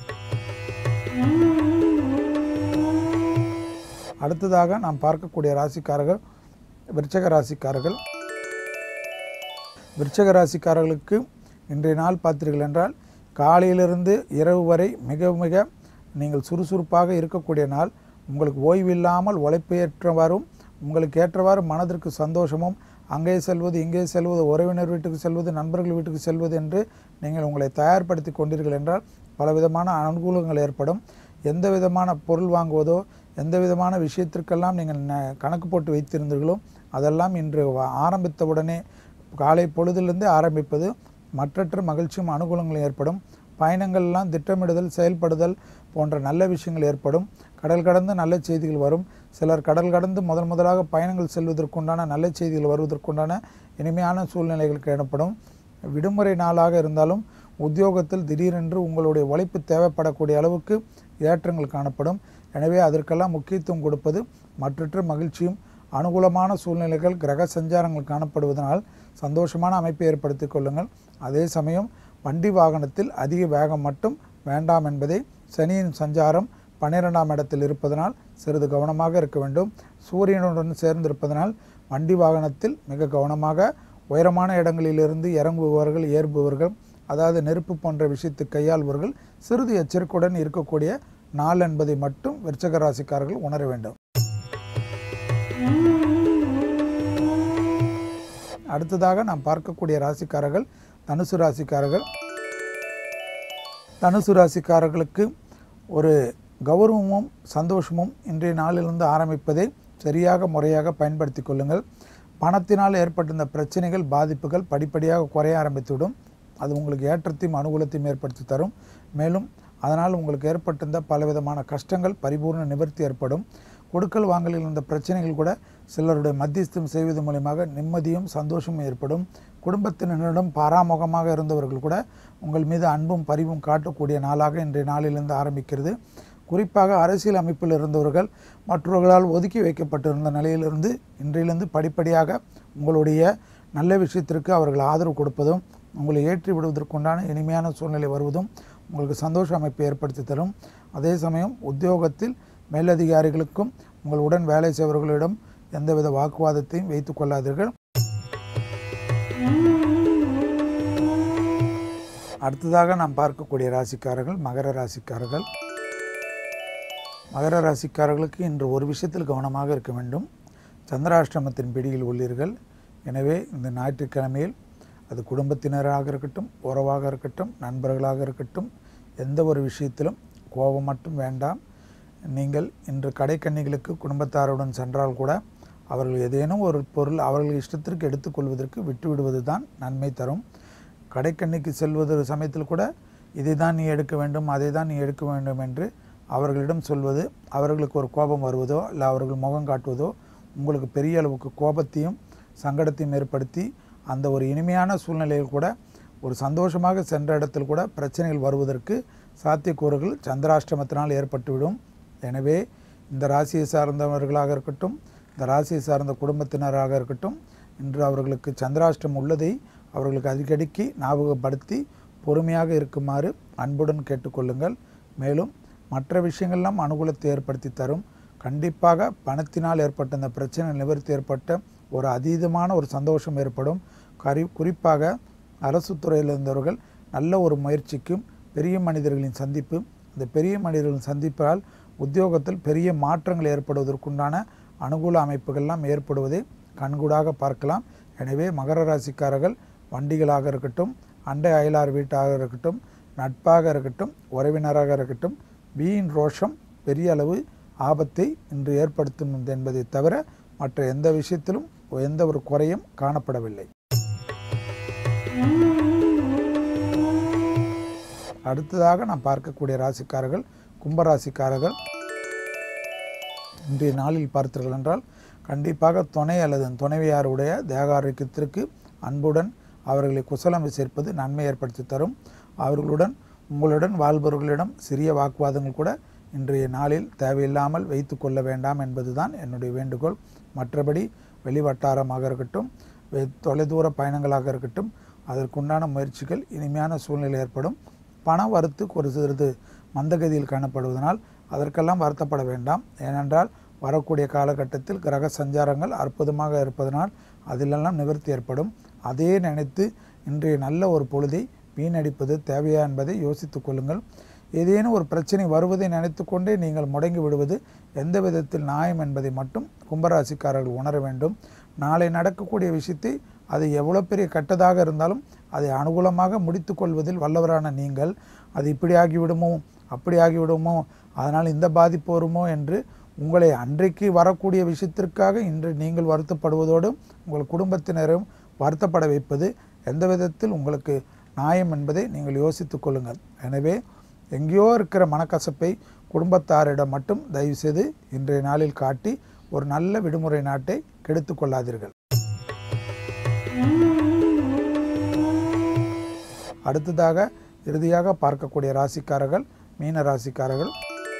அடுத்ததாக நாம் பார்க்கக்கூடிய ராசிக்காரர்கள் விருச்சக ராசிக்காரர்கள் விருச்சக ராசிக்காரர்களுக்கு இன்றைய நாள் பார்த்தீர்கள் என்றால் காலையிலிருந்து இரவு வரை மிக மிக நீங்கள் சுறுசுறுப்பாக இருக்கக்கூடிய நாள் உங்களுக்கு ஓய்வில்லாமல் உழைப்பேற்றவாறும் உங்களுக்கு ஏற்றவாறு மனதிற்கு சந்தோஷமும் அங்கே செல்வது இங்கே செல்வது உறவினர் வீட்டுக்கு செல்வது நண்பர்கள் வீட்டுக்கு செல்வது என்று நீங்கள் உங்களை தயார்படுத்தி கொண்டீர்கள் என்றால் பலவிதமான அனுகூலங்கள் ஏற்படும் எந்த விதமான பொருள் வாங்குவதோ எந்த விதமான விஷயத்திற்கெல்லாம் நீங்கள் ந- கணக்கு போட்டு வைத்திருந்தீர்களோ அதெல்லாம் இன்று வ- ஆரம்பித்தவுடனே காலை பொழுதிலிருந்து ஆரம்பிப்பது மற்றற்ற மகிழ்ச்சியும் அனுகூலங்களும் ஏற்படும் பயணங்கள்லாம் திட்டமிடுதல் செயல்படுதல் போன்ற நல்ல விஷயங்கள் ஏற்படும் கடல் கடந்து நல்ல செய்திகள் வரும் சிலர் கடல் கடந்து முதல் முதலாக பயணங்கள் செல்வதற்குண்டான நல்ல செய்திகள் வருவதற்குண்டான இனிமையான சூழ்நிலைகள் காணப்படும் விடுமுறை நாளாக இருந்தாலும் உத்தியோகத்தில் திடீரென்று உங்களுடைய உழைப்பு தேவைப்படக்கூடிய அளவுக்கு ஏற்றங்கள் காணப்படும் எனவே அதற்கெல்லாம் முக்கியத்துவம் கொடுப்பது மற்றற்ற மகிழ்ச்சியும் அனுகூலமான சூழ்நிலைகள் கிரக சஞ்சாரங்கள் காணப்படுவதனால் சந்தோஷமான அமைப்பை ஏற்படுத்திக் கொள்ளுங்கள் அதே சமயம் வண்டி வாகனத்தில் அதிக வேகம் மட்டும் வேண்டாம் என்பதை சனியின் சஞ்சாரம் பன்னிரெண்டாம் இடத்தில் இருப்பதனால் சிறிது கவனமாக இருக்க வேண்டும் சூரியனுடன் சேர்ந்திருப்பதனால் வண்டி வாகனத்தில் மிக கவனமாக உயரமான இடங்களிலிருந்து இறங்குபவர்கள் ஏறுபவர்கள் அதாவது நெருப்பு போன்ற விஷயத்தை கையாள்பவர்கள் சிறிது எச்சரிக்கையுடன் இருக்கக்கூடிய நாள் என்பதை மட்டும் விருச்சக ராசிக்காரர்கள் உணர வேண்டும் அடுத்ததாக நாம் பார்க்கக்கூடிய ராசிக்காரர்கள் தனுசு ராசிக்காரர்கள் தனுசு ராசிக்காரர்களுக்கு ஒரு கௌரவமும் சந்தோஷமும் இன்றைய நாளிலிருந்து ஆரம்பிப்பதை சரியாக முறையாக பயன்படுத்தி கொள்ளுங்கள் பணத்தினால் ஏற்பட்டிருந்த பிரச்சனைகள் பாதிப்புகள் படிப்படியாக குறைய ஆரம்பித்துவிடும் அது உங்களுக்கு ஏற்றத்தையும் அனுகூலத்தையும் ஏற்படுத்தி தரும் மேலும் அதனால் உங்களுக்கு ஏற்பட்டிருந்த பலவிதமான கஷ்டங்கள் பரிபூர்ண நிவர்த்தி ஏற்படும் கொடுக்கல் வாங்கலில் இருந்த பிரச்சனைகள் கூட சிலருடைய மத்தியஸ்தம் செய்வது மூலியமாக நிம்மதியும் சந்தோஷமும் ஏற்படும் குடும்பத்தினரிடம் பாராமுகமாக இருந்தவர்கள் கூட உங்கள் மீது அன்பும் பரிவும் காட்டக்கூடிய நாளாக இன்றைய நாளிலிருந்து ஆரம்பிக்கிறது குறிப்பாக அரசியல் அமைப்பில் இருந்தவர்கள் மற்றவர்களால் ஒதுக்கி வைக்கப்பட்டிருந்த நிலையிலிருந்து இன்றையிலிருந்து படிப்படியாக உங்களுடைய நல்ல விஷயத்திற்கு அவர்கள் ஆதரவு கொடுப்பதும் உங்களை ஏற்றி விடுவதற்குண்டான இனிமையான சூழ்நிலை வருவதும் உங்களுக்கு சந்தோஷ அமைப்பை ஏற்படுத்தி தரும் அதே சமயம் உத்தியோகத்தில் மேலதிகாரிகளுக்கும் உங்களுடன் வேலை செய்பவர்களிடம் எந்தவித வாக்குவாதத்தையும் வைத்துக் கொள்ளாதீர்கள் அடுத்ததாக நாம் பார்க்கக்கூடிய ராசிக்காரர்கள் மகர ராசிக்காரர்கள் மகர ராசிக்காரர்களுக்கு இன்று ஒரு விஷயத்தில் கவனமாக இருக்க வேண்டும் சந்திராஷ்டிரமத்தின் பிடியில் உள்ளீர்கள் எனவே இந்த ஞாயிற்றுக்கிழமையில் அது குடும்பத்தினராக இருக்கட்டும் உறவாக இருக்கட்டும் நண்பர்களாக இருக்கட்டும் எந்த ஒரு விஷயத்திலும் கோபம் மட்டும் வேண்டாம் நீங்கள் இன்று கடைக்கண்ணிகளுக்கு குடும்பத்தாருடன் சென்றால் கூட அவர்கள் ஏதேனும் ஒரு பொருள் அவர்கள் இஷ்டத்திற்கு எடுத்துக்கொள்வதற்கு விட்டுவிடுவது தான் நன்மை தரும் கடைக்கண்ணிக்கு செல்வது சமயத்தில் கூட இதை தான் நீ எடுக்க வேண்டும் அதை தான் நீ எடுக்க வேண்டும் என்று அவர்களிடம் சொல்வது அவர்களுக்கு ஒரு கோபம் வருவதோ இல்லை அவர்கள் முகம் காட்டுவதோ உங்களுக்கு பெரிய அளவுக்கு கோபத்தையும் சங்கடத்தையும் ஏற்படுத்தி அந்த ஒரு இனிமையான சூழ்நிலையில் கூட ஒரு சந்தோஷமாக சென்ற இடத்தில் கூட பிரச்சனைகள் வருவதற்கு சாத்தியக்கூறுகள் சந்திராஷ்டமத்தினால் ஏற்பட்டுவிடும் எனவே இந்த ராசியை சார்ந்தவர்களாக இருக்கட்டும் இந்த ராசியை சார்ந்த குடும்பத்தினராக இருக்கட்டும் இன்று அவர்களுக்கு சந்திராஷ்டம் உள்ளதை அவர்களுக்கு அடிக்கடிக்கு ஞாபகப்படுத்தி பொறுமையாக இருக்குமாறு அன்புடன் கேட்டுக்கொள்ளுங்கள் மேலும் மற்ற விஷயங்கள்லாம் அனுகூலத்தை ஏற்படுத்தி தரும் கண்டிப்பாக பணத்தினால் ஏற்பட்ட இந்த பிரச்சனை நிவர்த்தி ஏற்பட்ட ஒரு அதீதமான ஒரு சந்தோஷம் ஏற்படும் கரி குறிப்பாக அரசு துறையில் இருந்தவர்கள் நல்ல ஒரு முயற்சிக்கும் பெரிய மனிதர்களின் சந்திப்பு அந்த பெரிய மனிதர்களின் சந்திப்பால் உத்தியோகத்தில் பெரிய மாற்றங்கள் ஏற்படுவதற்குண்டான அனுகூல அமைப்புகள்லாம் ஏற்படுவதை கண்கூடாக பார்க்கலாம் எனவே மகர ராசிக்காரர்கள் வண்டிகளாக இருக்கட்டும் அண்டை அயலார் வீட்டாக இருக்கட்டும் நட்பாக இருக்கட்டும் உறவினராக இருக்கட்டும் வீண் ரோஷம் பெரிய அளவு ஆபத்தை இன்று ஏற்படுத்தும் என்பதை தவிர மற்ற எந்த விஷயத்திலும் எந்த ஒரு குறையும் காணப்படவில்லை அடுத்ததாக நாம் பார்க்கக்கூடிய ராசிக்காரர்கள் கும்பராசிக்காரர்கள் இன்றைய நாளில் பார்த்தீர்கள் என்றால் கண்டிப்பாக துணை அல்லது துணைவியாருடைய தேக ஆரோக்கியத்திற்கு அன்புடன் அவர்களை குசலம் விசாரிப்பது நன்மை ஏற்படுத்தி தரும் அவர்களுடன் உங்களுடன் வாழ்பவர்களிடம் சிறிய வாக்குவாதங்கள் கூட இன்றைய நாளில் தேவையில்லாமல் வைத்து கொள்ள வேண்டாம் என்பதுதான் என்னுடைய வேண்டுகோள் மற்றபடி வெளிவட்டாரமாக இருக்கட்டும் வெ- தொலைதூர பயணங்களாக இருக்கட்டும் அதற்குண்டான முயற்சிகள் இனிமையான சூழ்நிலை ஏற்படும் பண வரத்து ஒரு சிறிது மந்தகதியில் காணப்படுவதனால் அதற்கெல்லாம் வருத்தப்பட வேண்டாம் ஏனென்றால் வரக்கூடிய காலகட்டத்தில் கிரக சஞ்சாரங்கள் அற்புதமாக இருப்பதனால் அதிலெல்லாம் நிவர்த்தி ஏற்படும் அதே நினைத்து இன்றைய நல்ல ஒரு பொழுதை வீணடிப்பது தேவையா என்பதை யோசித்துக் கொள்ளுங்கள் ஏதேனும் ஒரு பிரச்சனை வருவதை நினைத்து கொண்டே நீங்கள் முடங்கி விடுவது எந்த விதத்தில் நியாயம் என்பதை மட்டும் கும்பராசிக்காரர்கள் உணர வேண்டும் நாளை நடக்கக்கூடிய விஷயத்தை அது எவ்வளோ பெரிய கெட்டதாக இருந்தாலும் அதை அனுகூலமாக முடித்து கொள்வதில் வல்லவரான நீங்கள் அது இப்படி ஆகிவிடுமோ அப்படி ஆகிவிடுமோ அதனால் இந்த பாதிப்பு வருமோ என்று உங்களை அன்றைக்கு வரக்கூடிய விஷயத்திற்காக இன்று நீங்கள் வருத்தப்படுவதோடு உங்கள் குடும்பத்தினரும் வருத்தப்பட வைப்பது எந்த விதத்தில் உங்களுக்கு நியாயம் என்பதை நீங்கள் யோசித்துக் கொள்ளுங்கள் எனவே எங்கேயோ இருக்கிற மனக்கசப்பை குடும்பத்தாரிடம் மட்டும் தயவுசெய்து இன்றைய நாளில் காட்டி ஒரு நல்ல விடுமுறை நாட்டை கெடுத்துக் கொள்ளாதீர்கள் அடுத்ததாக இறுதியாக பார்க்கக்கூடிய ராசிக்காரர்கள் மீன ராசிக்காரர்கள்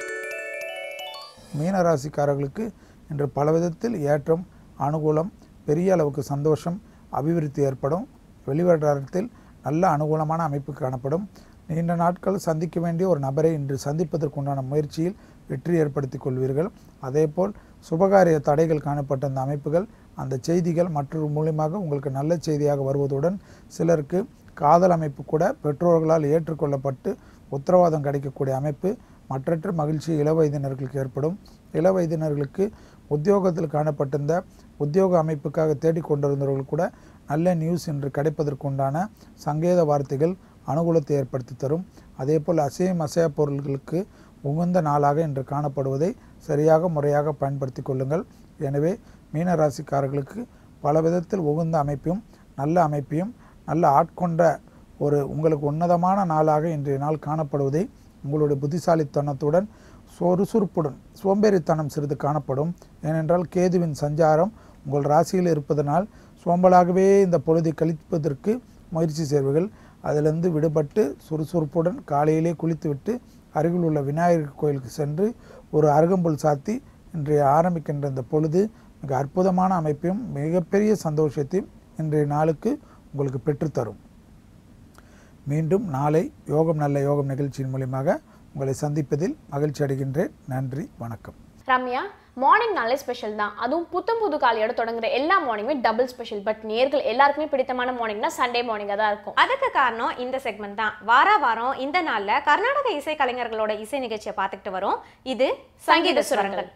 மீன ராசிக்காரர்களுக்கு இன்று பல விதத்தில் ஏற்றம் அனுகூலம் பெரிய அளவுக்கு சந்தோஷம் அபிவிருத்தி ஏற்படும் வெளிவட்டாரத்தில் நல்ல அனுகூலமான அமைப்பு காணப்படும் நீண்ட நாட்கள் சந்திக்க வேண்டிய ஒரு நபரை இன்று சந்திப்பதற்குண்டான முயற்சியில் வெற்றி ஏற்படுத்திக் கொள்வீர்கள் அதேபோல் சுபகாரிய தடைகள் காணப்பட்ட அந்த அமைப்புகள் அந்த செய்திகள் மற்றொரு மூலியமாக உங்களுக்கு நல்ல செய்தியாக வருவதுடன் சிலருக்கு காதல் அமைப்பு கூட பெற்றோர்களால் ஏற்றுக்கொள்ளப்பட்டு உத்தரவாதம் கிடைக்கக்கூடிய அமைப்பு மற்றற்ற மகிழ்ச்சி இளவயதினர்களுக்கு ஏற்படும் இளவயதினர்களுக்கு உத்தியோகத்தில் காணப்பட்டிருந்த உத்தியோக அமைப்புக்காக தேடிக்கொண்டிருந்தவர்கள் கூட நல்ல நியூஸ் இன்று கிடைப்பதற்குண்டான சங்கேத வார்த்தைகள் அனுகூலத்தை ஏற்படுத்தி தரும் அதேபோல் அசையும் அசையா பொருள்களுக்கு உகந்த நாளாக இன்று காணப்படுவதை சரியாக முறையாக பயன்படுத்தி கொள்ளுங்கள் எனவே மீன ராசிக்காரர்களுக்கு பல விதத்தில் உகந்த அமைப்பையும் நல்ல அமைப்பையும் நல்ல ஆட்கொண்ட ஒரு உங்களுக்கு உன்னதமான நாளாக இன்றைய நாள் காணப்படுவதை உங்களுடைய புத்திசாலித்தனத்துடன் சுறுசுறுப்புடன் சோம்பேறித்தனம் சிறிது காணப்படும் ஏனென்றால் கேதுவின் சஞ்சாரம் உங்கள் ராசியில் இருப்பதனால் சோம்பலாகவே இந்த பொழுதை கழிப்பதற்கு முயற்சி செய்வீர்கள் அதிலிருந்து விடுபட்டு சுறுசுறுப்புடன் காலையிலே குளித்துவிட்டு அருகில் உள்ள விநாயகர் கோயிலுக்கு சென்று ஒரு அருகம்புல் சாத்தி இன்றைய ஆரம்பிக்கின்ற இந்த பொழுது மிக அற்புதமான அமைப்பையும் மிகப்பெரிய சந்தோஷத்தையும் இன்றைய நாளுக்கு உங்களுக்கு பெற்றுத்தரும் மீண்டும் நாளை யோகம் நல்ல யோகம் நிகழ்ச்சியின் மூலியமாக உங்களை சந்திப்பதில் மகிழ்ச்சி அடைகின்றேன் நன்றி வணக்கம் ரம்யா மார்னிங் நாளே ஸ்பெஷல் தான் அதுவும் புத்தம் புது காலையோட தொடங்குற எல்லா மார்னிங்குமே டபுள் ஸ்பெஷல் பட் நேர்கள் எல்லாருக்குமே பிடித்தமான மார்னிங்னா சண்டே மார்னிங்காக தான் இருக்கும் அதுக்கு காரணம் இந்த செக்மெண்ட் தான் வார வாரம் இந்த நாள்ல கர்நாடக இசை கலைஞர்களோட இசை நிகழ்ச்சியை பார்த்துக்கிட்டு வரோம் இது சங்கீத சுரங்கள்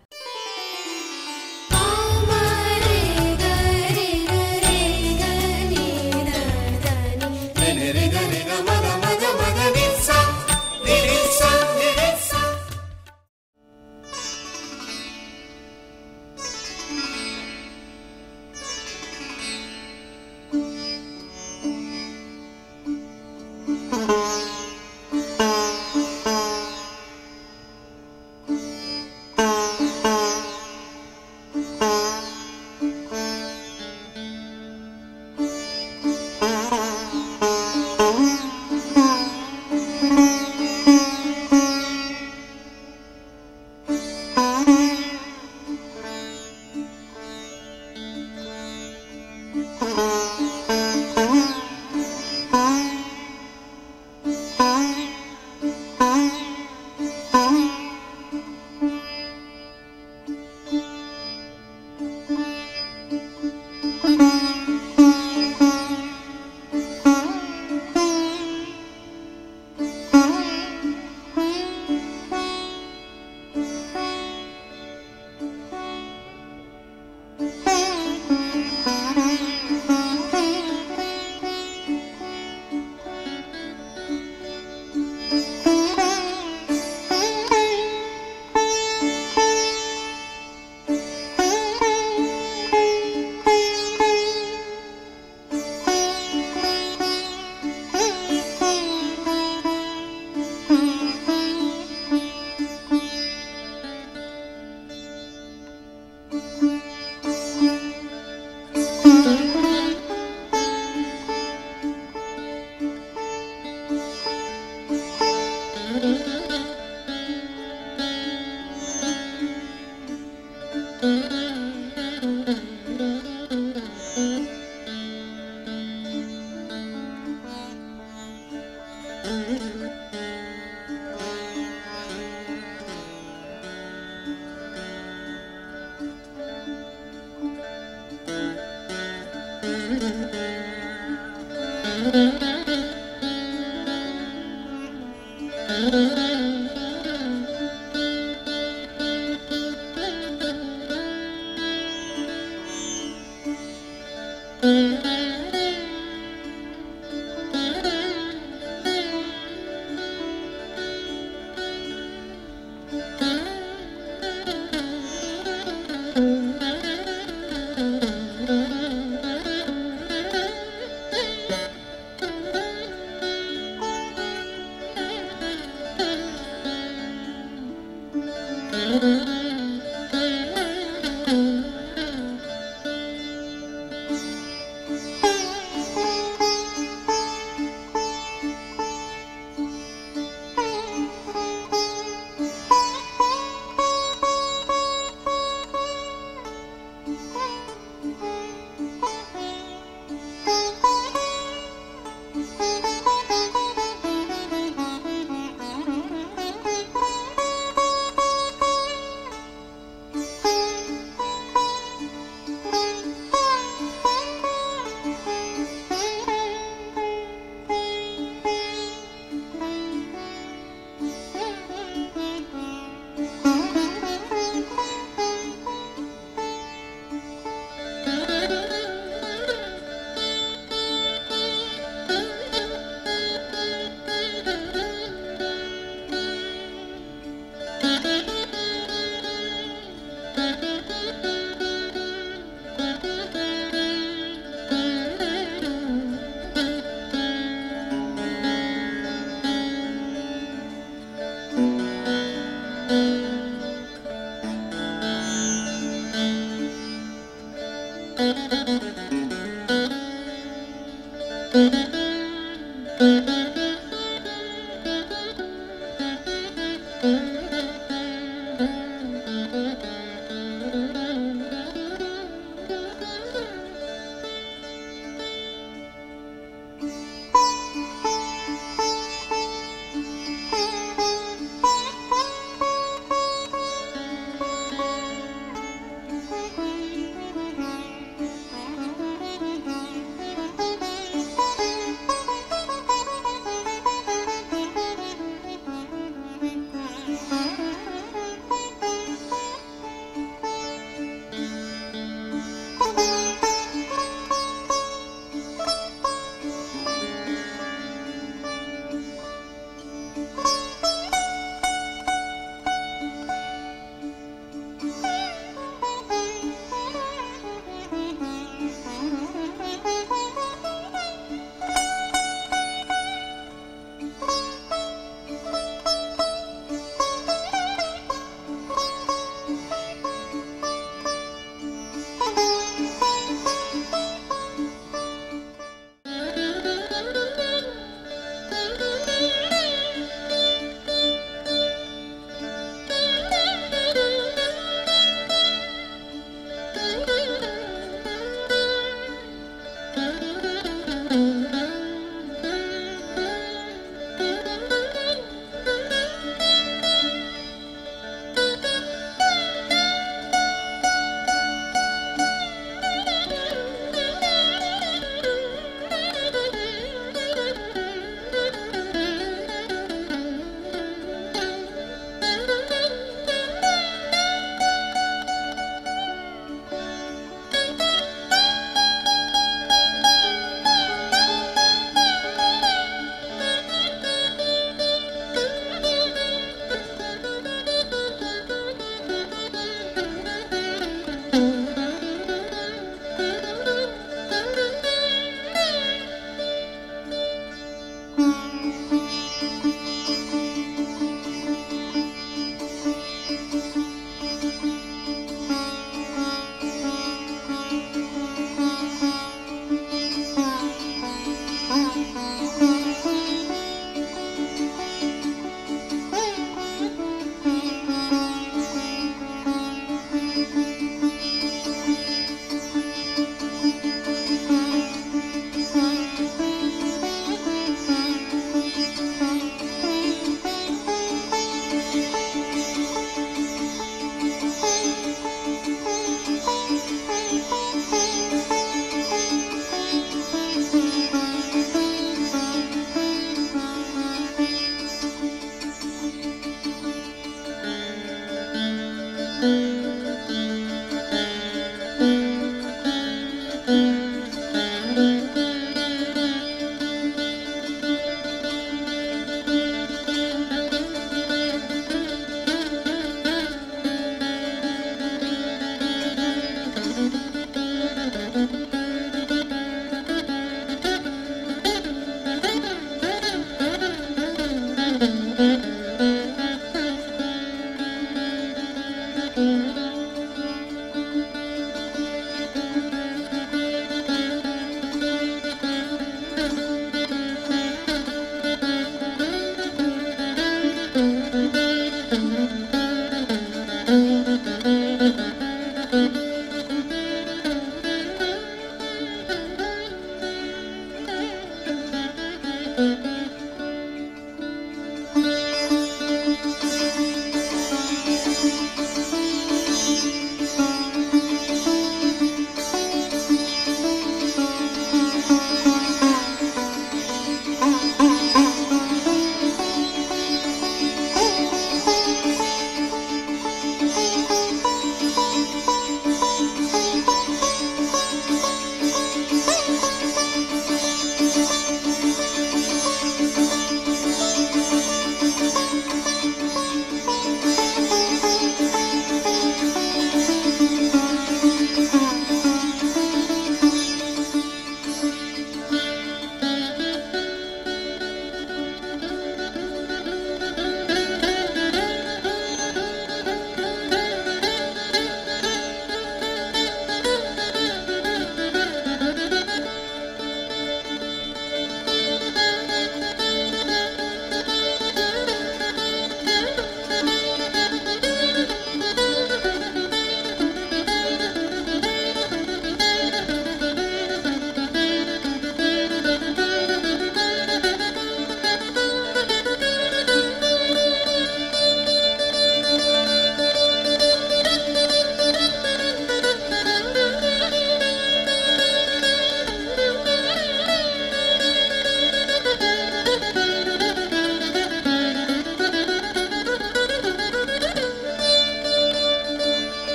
Thank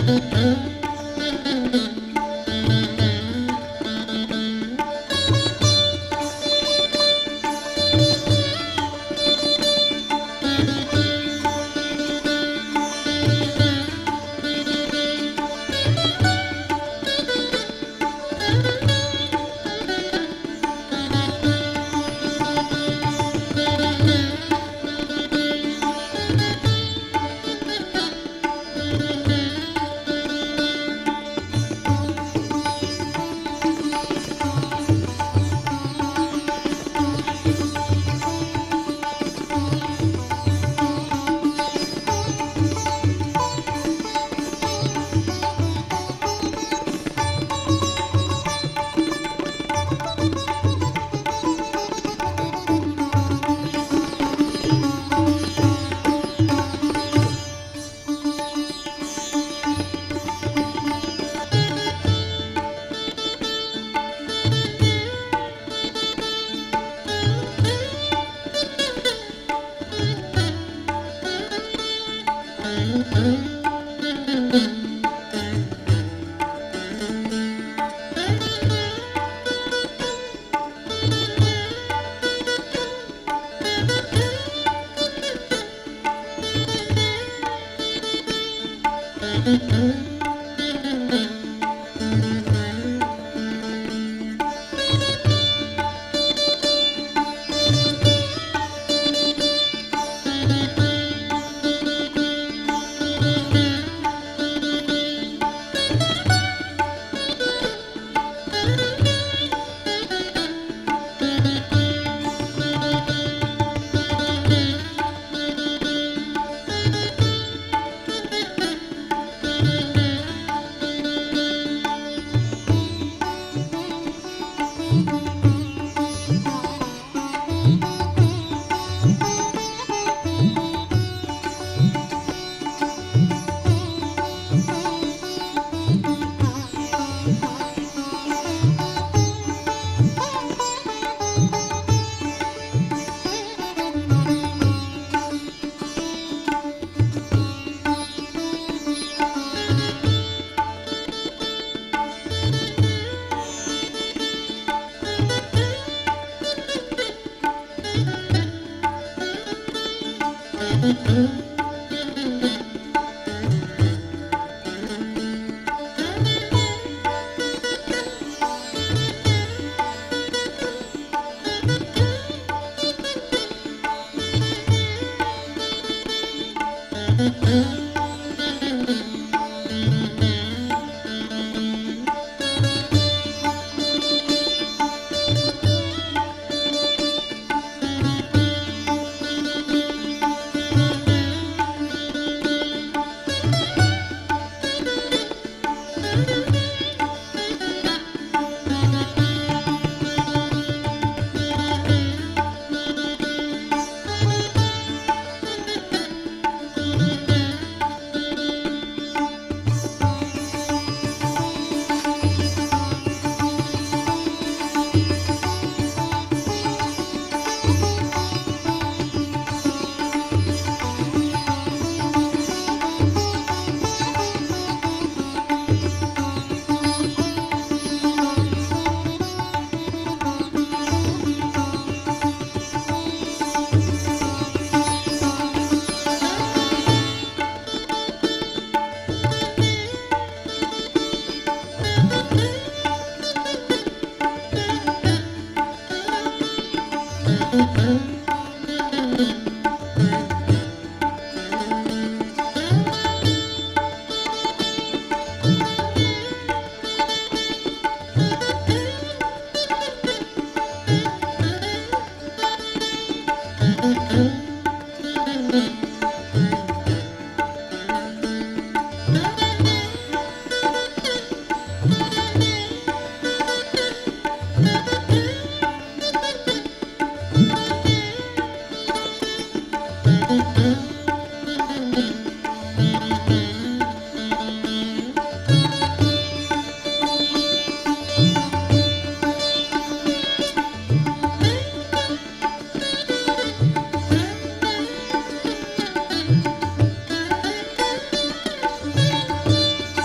Thank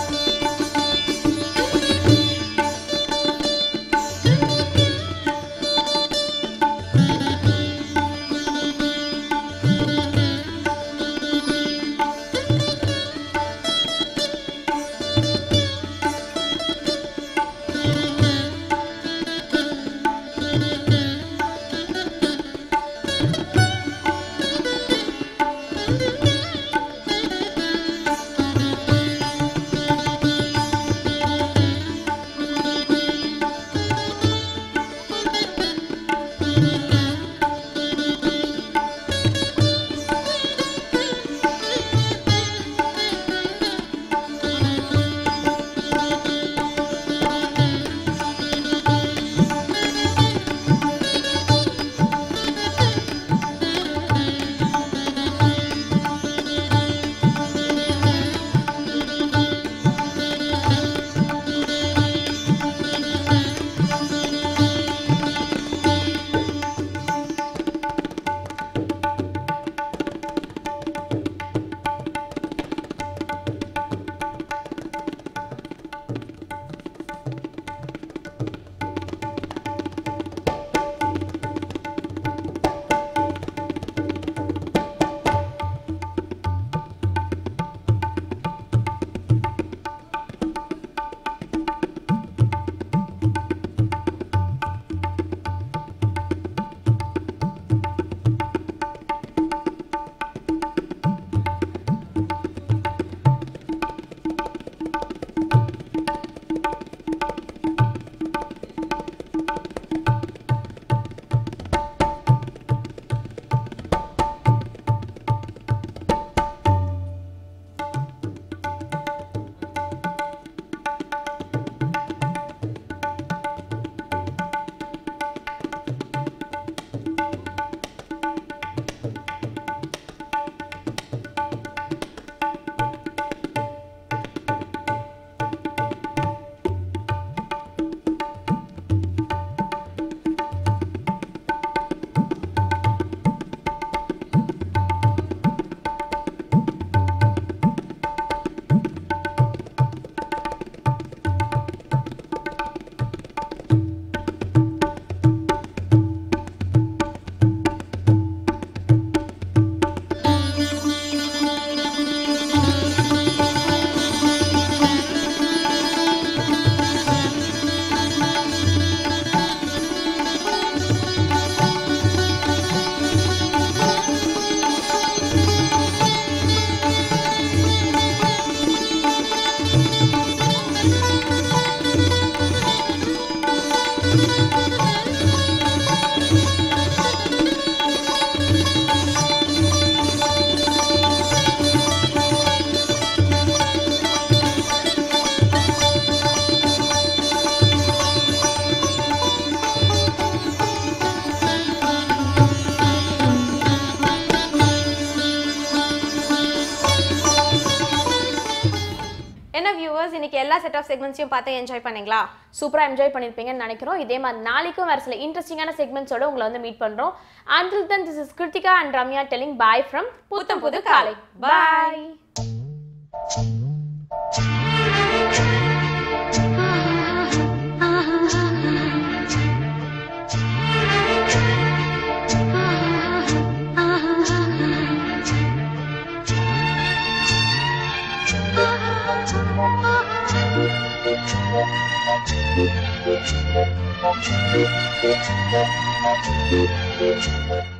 என்ன வியூவர்ஸ் இன்னைக்கு எல்லா செட் ஆஃப் செக்மெண்ட்ஸையும் பார்த்து என்ஜாய் பண்ணீங்களா சூப்பரா என்ஜாய் பண்ணிருப்பீங்கன்னு நினைக்கிறோம் இதே மாதிரி நாளைக்கும் வேற சில இன்ட்ரெஸ்டிங்கான செக்மெண்ட்ஸோட உங்களை வந்து மீட் பண்றோம் until then this is Krithika and Ramya telling bye from Putham Pudhu காலை பாய் Thank you.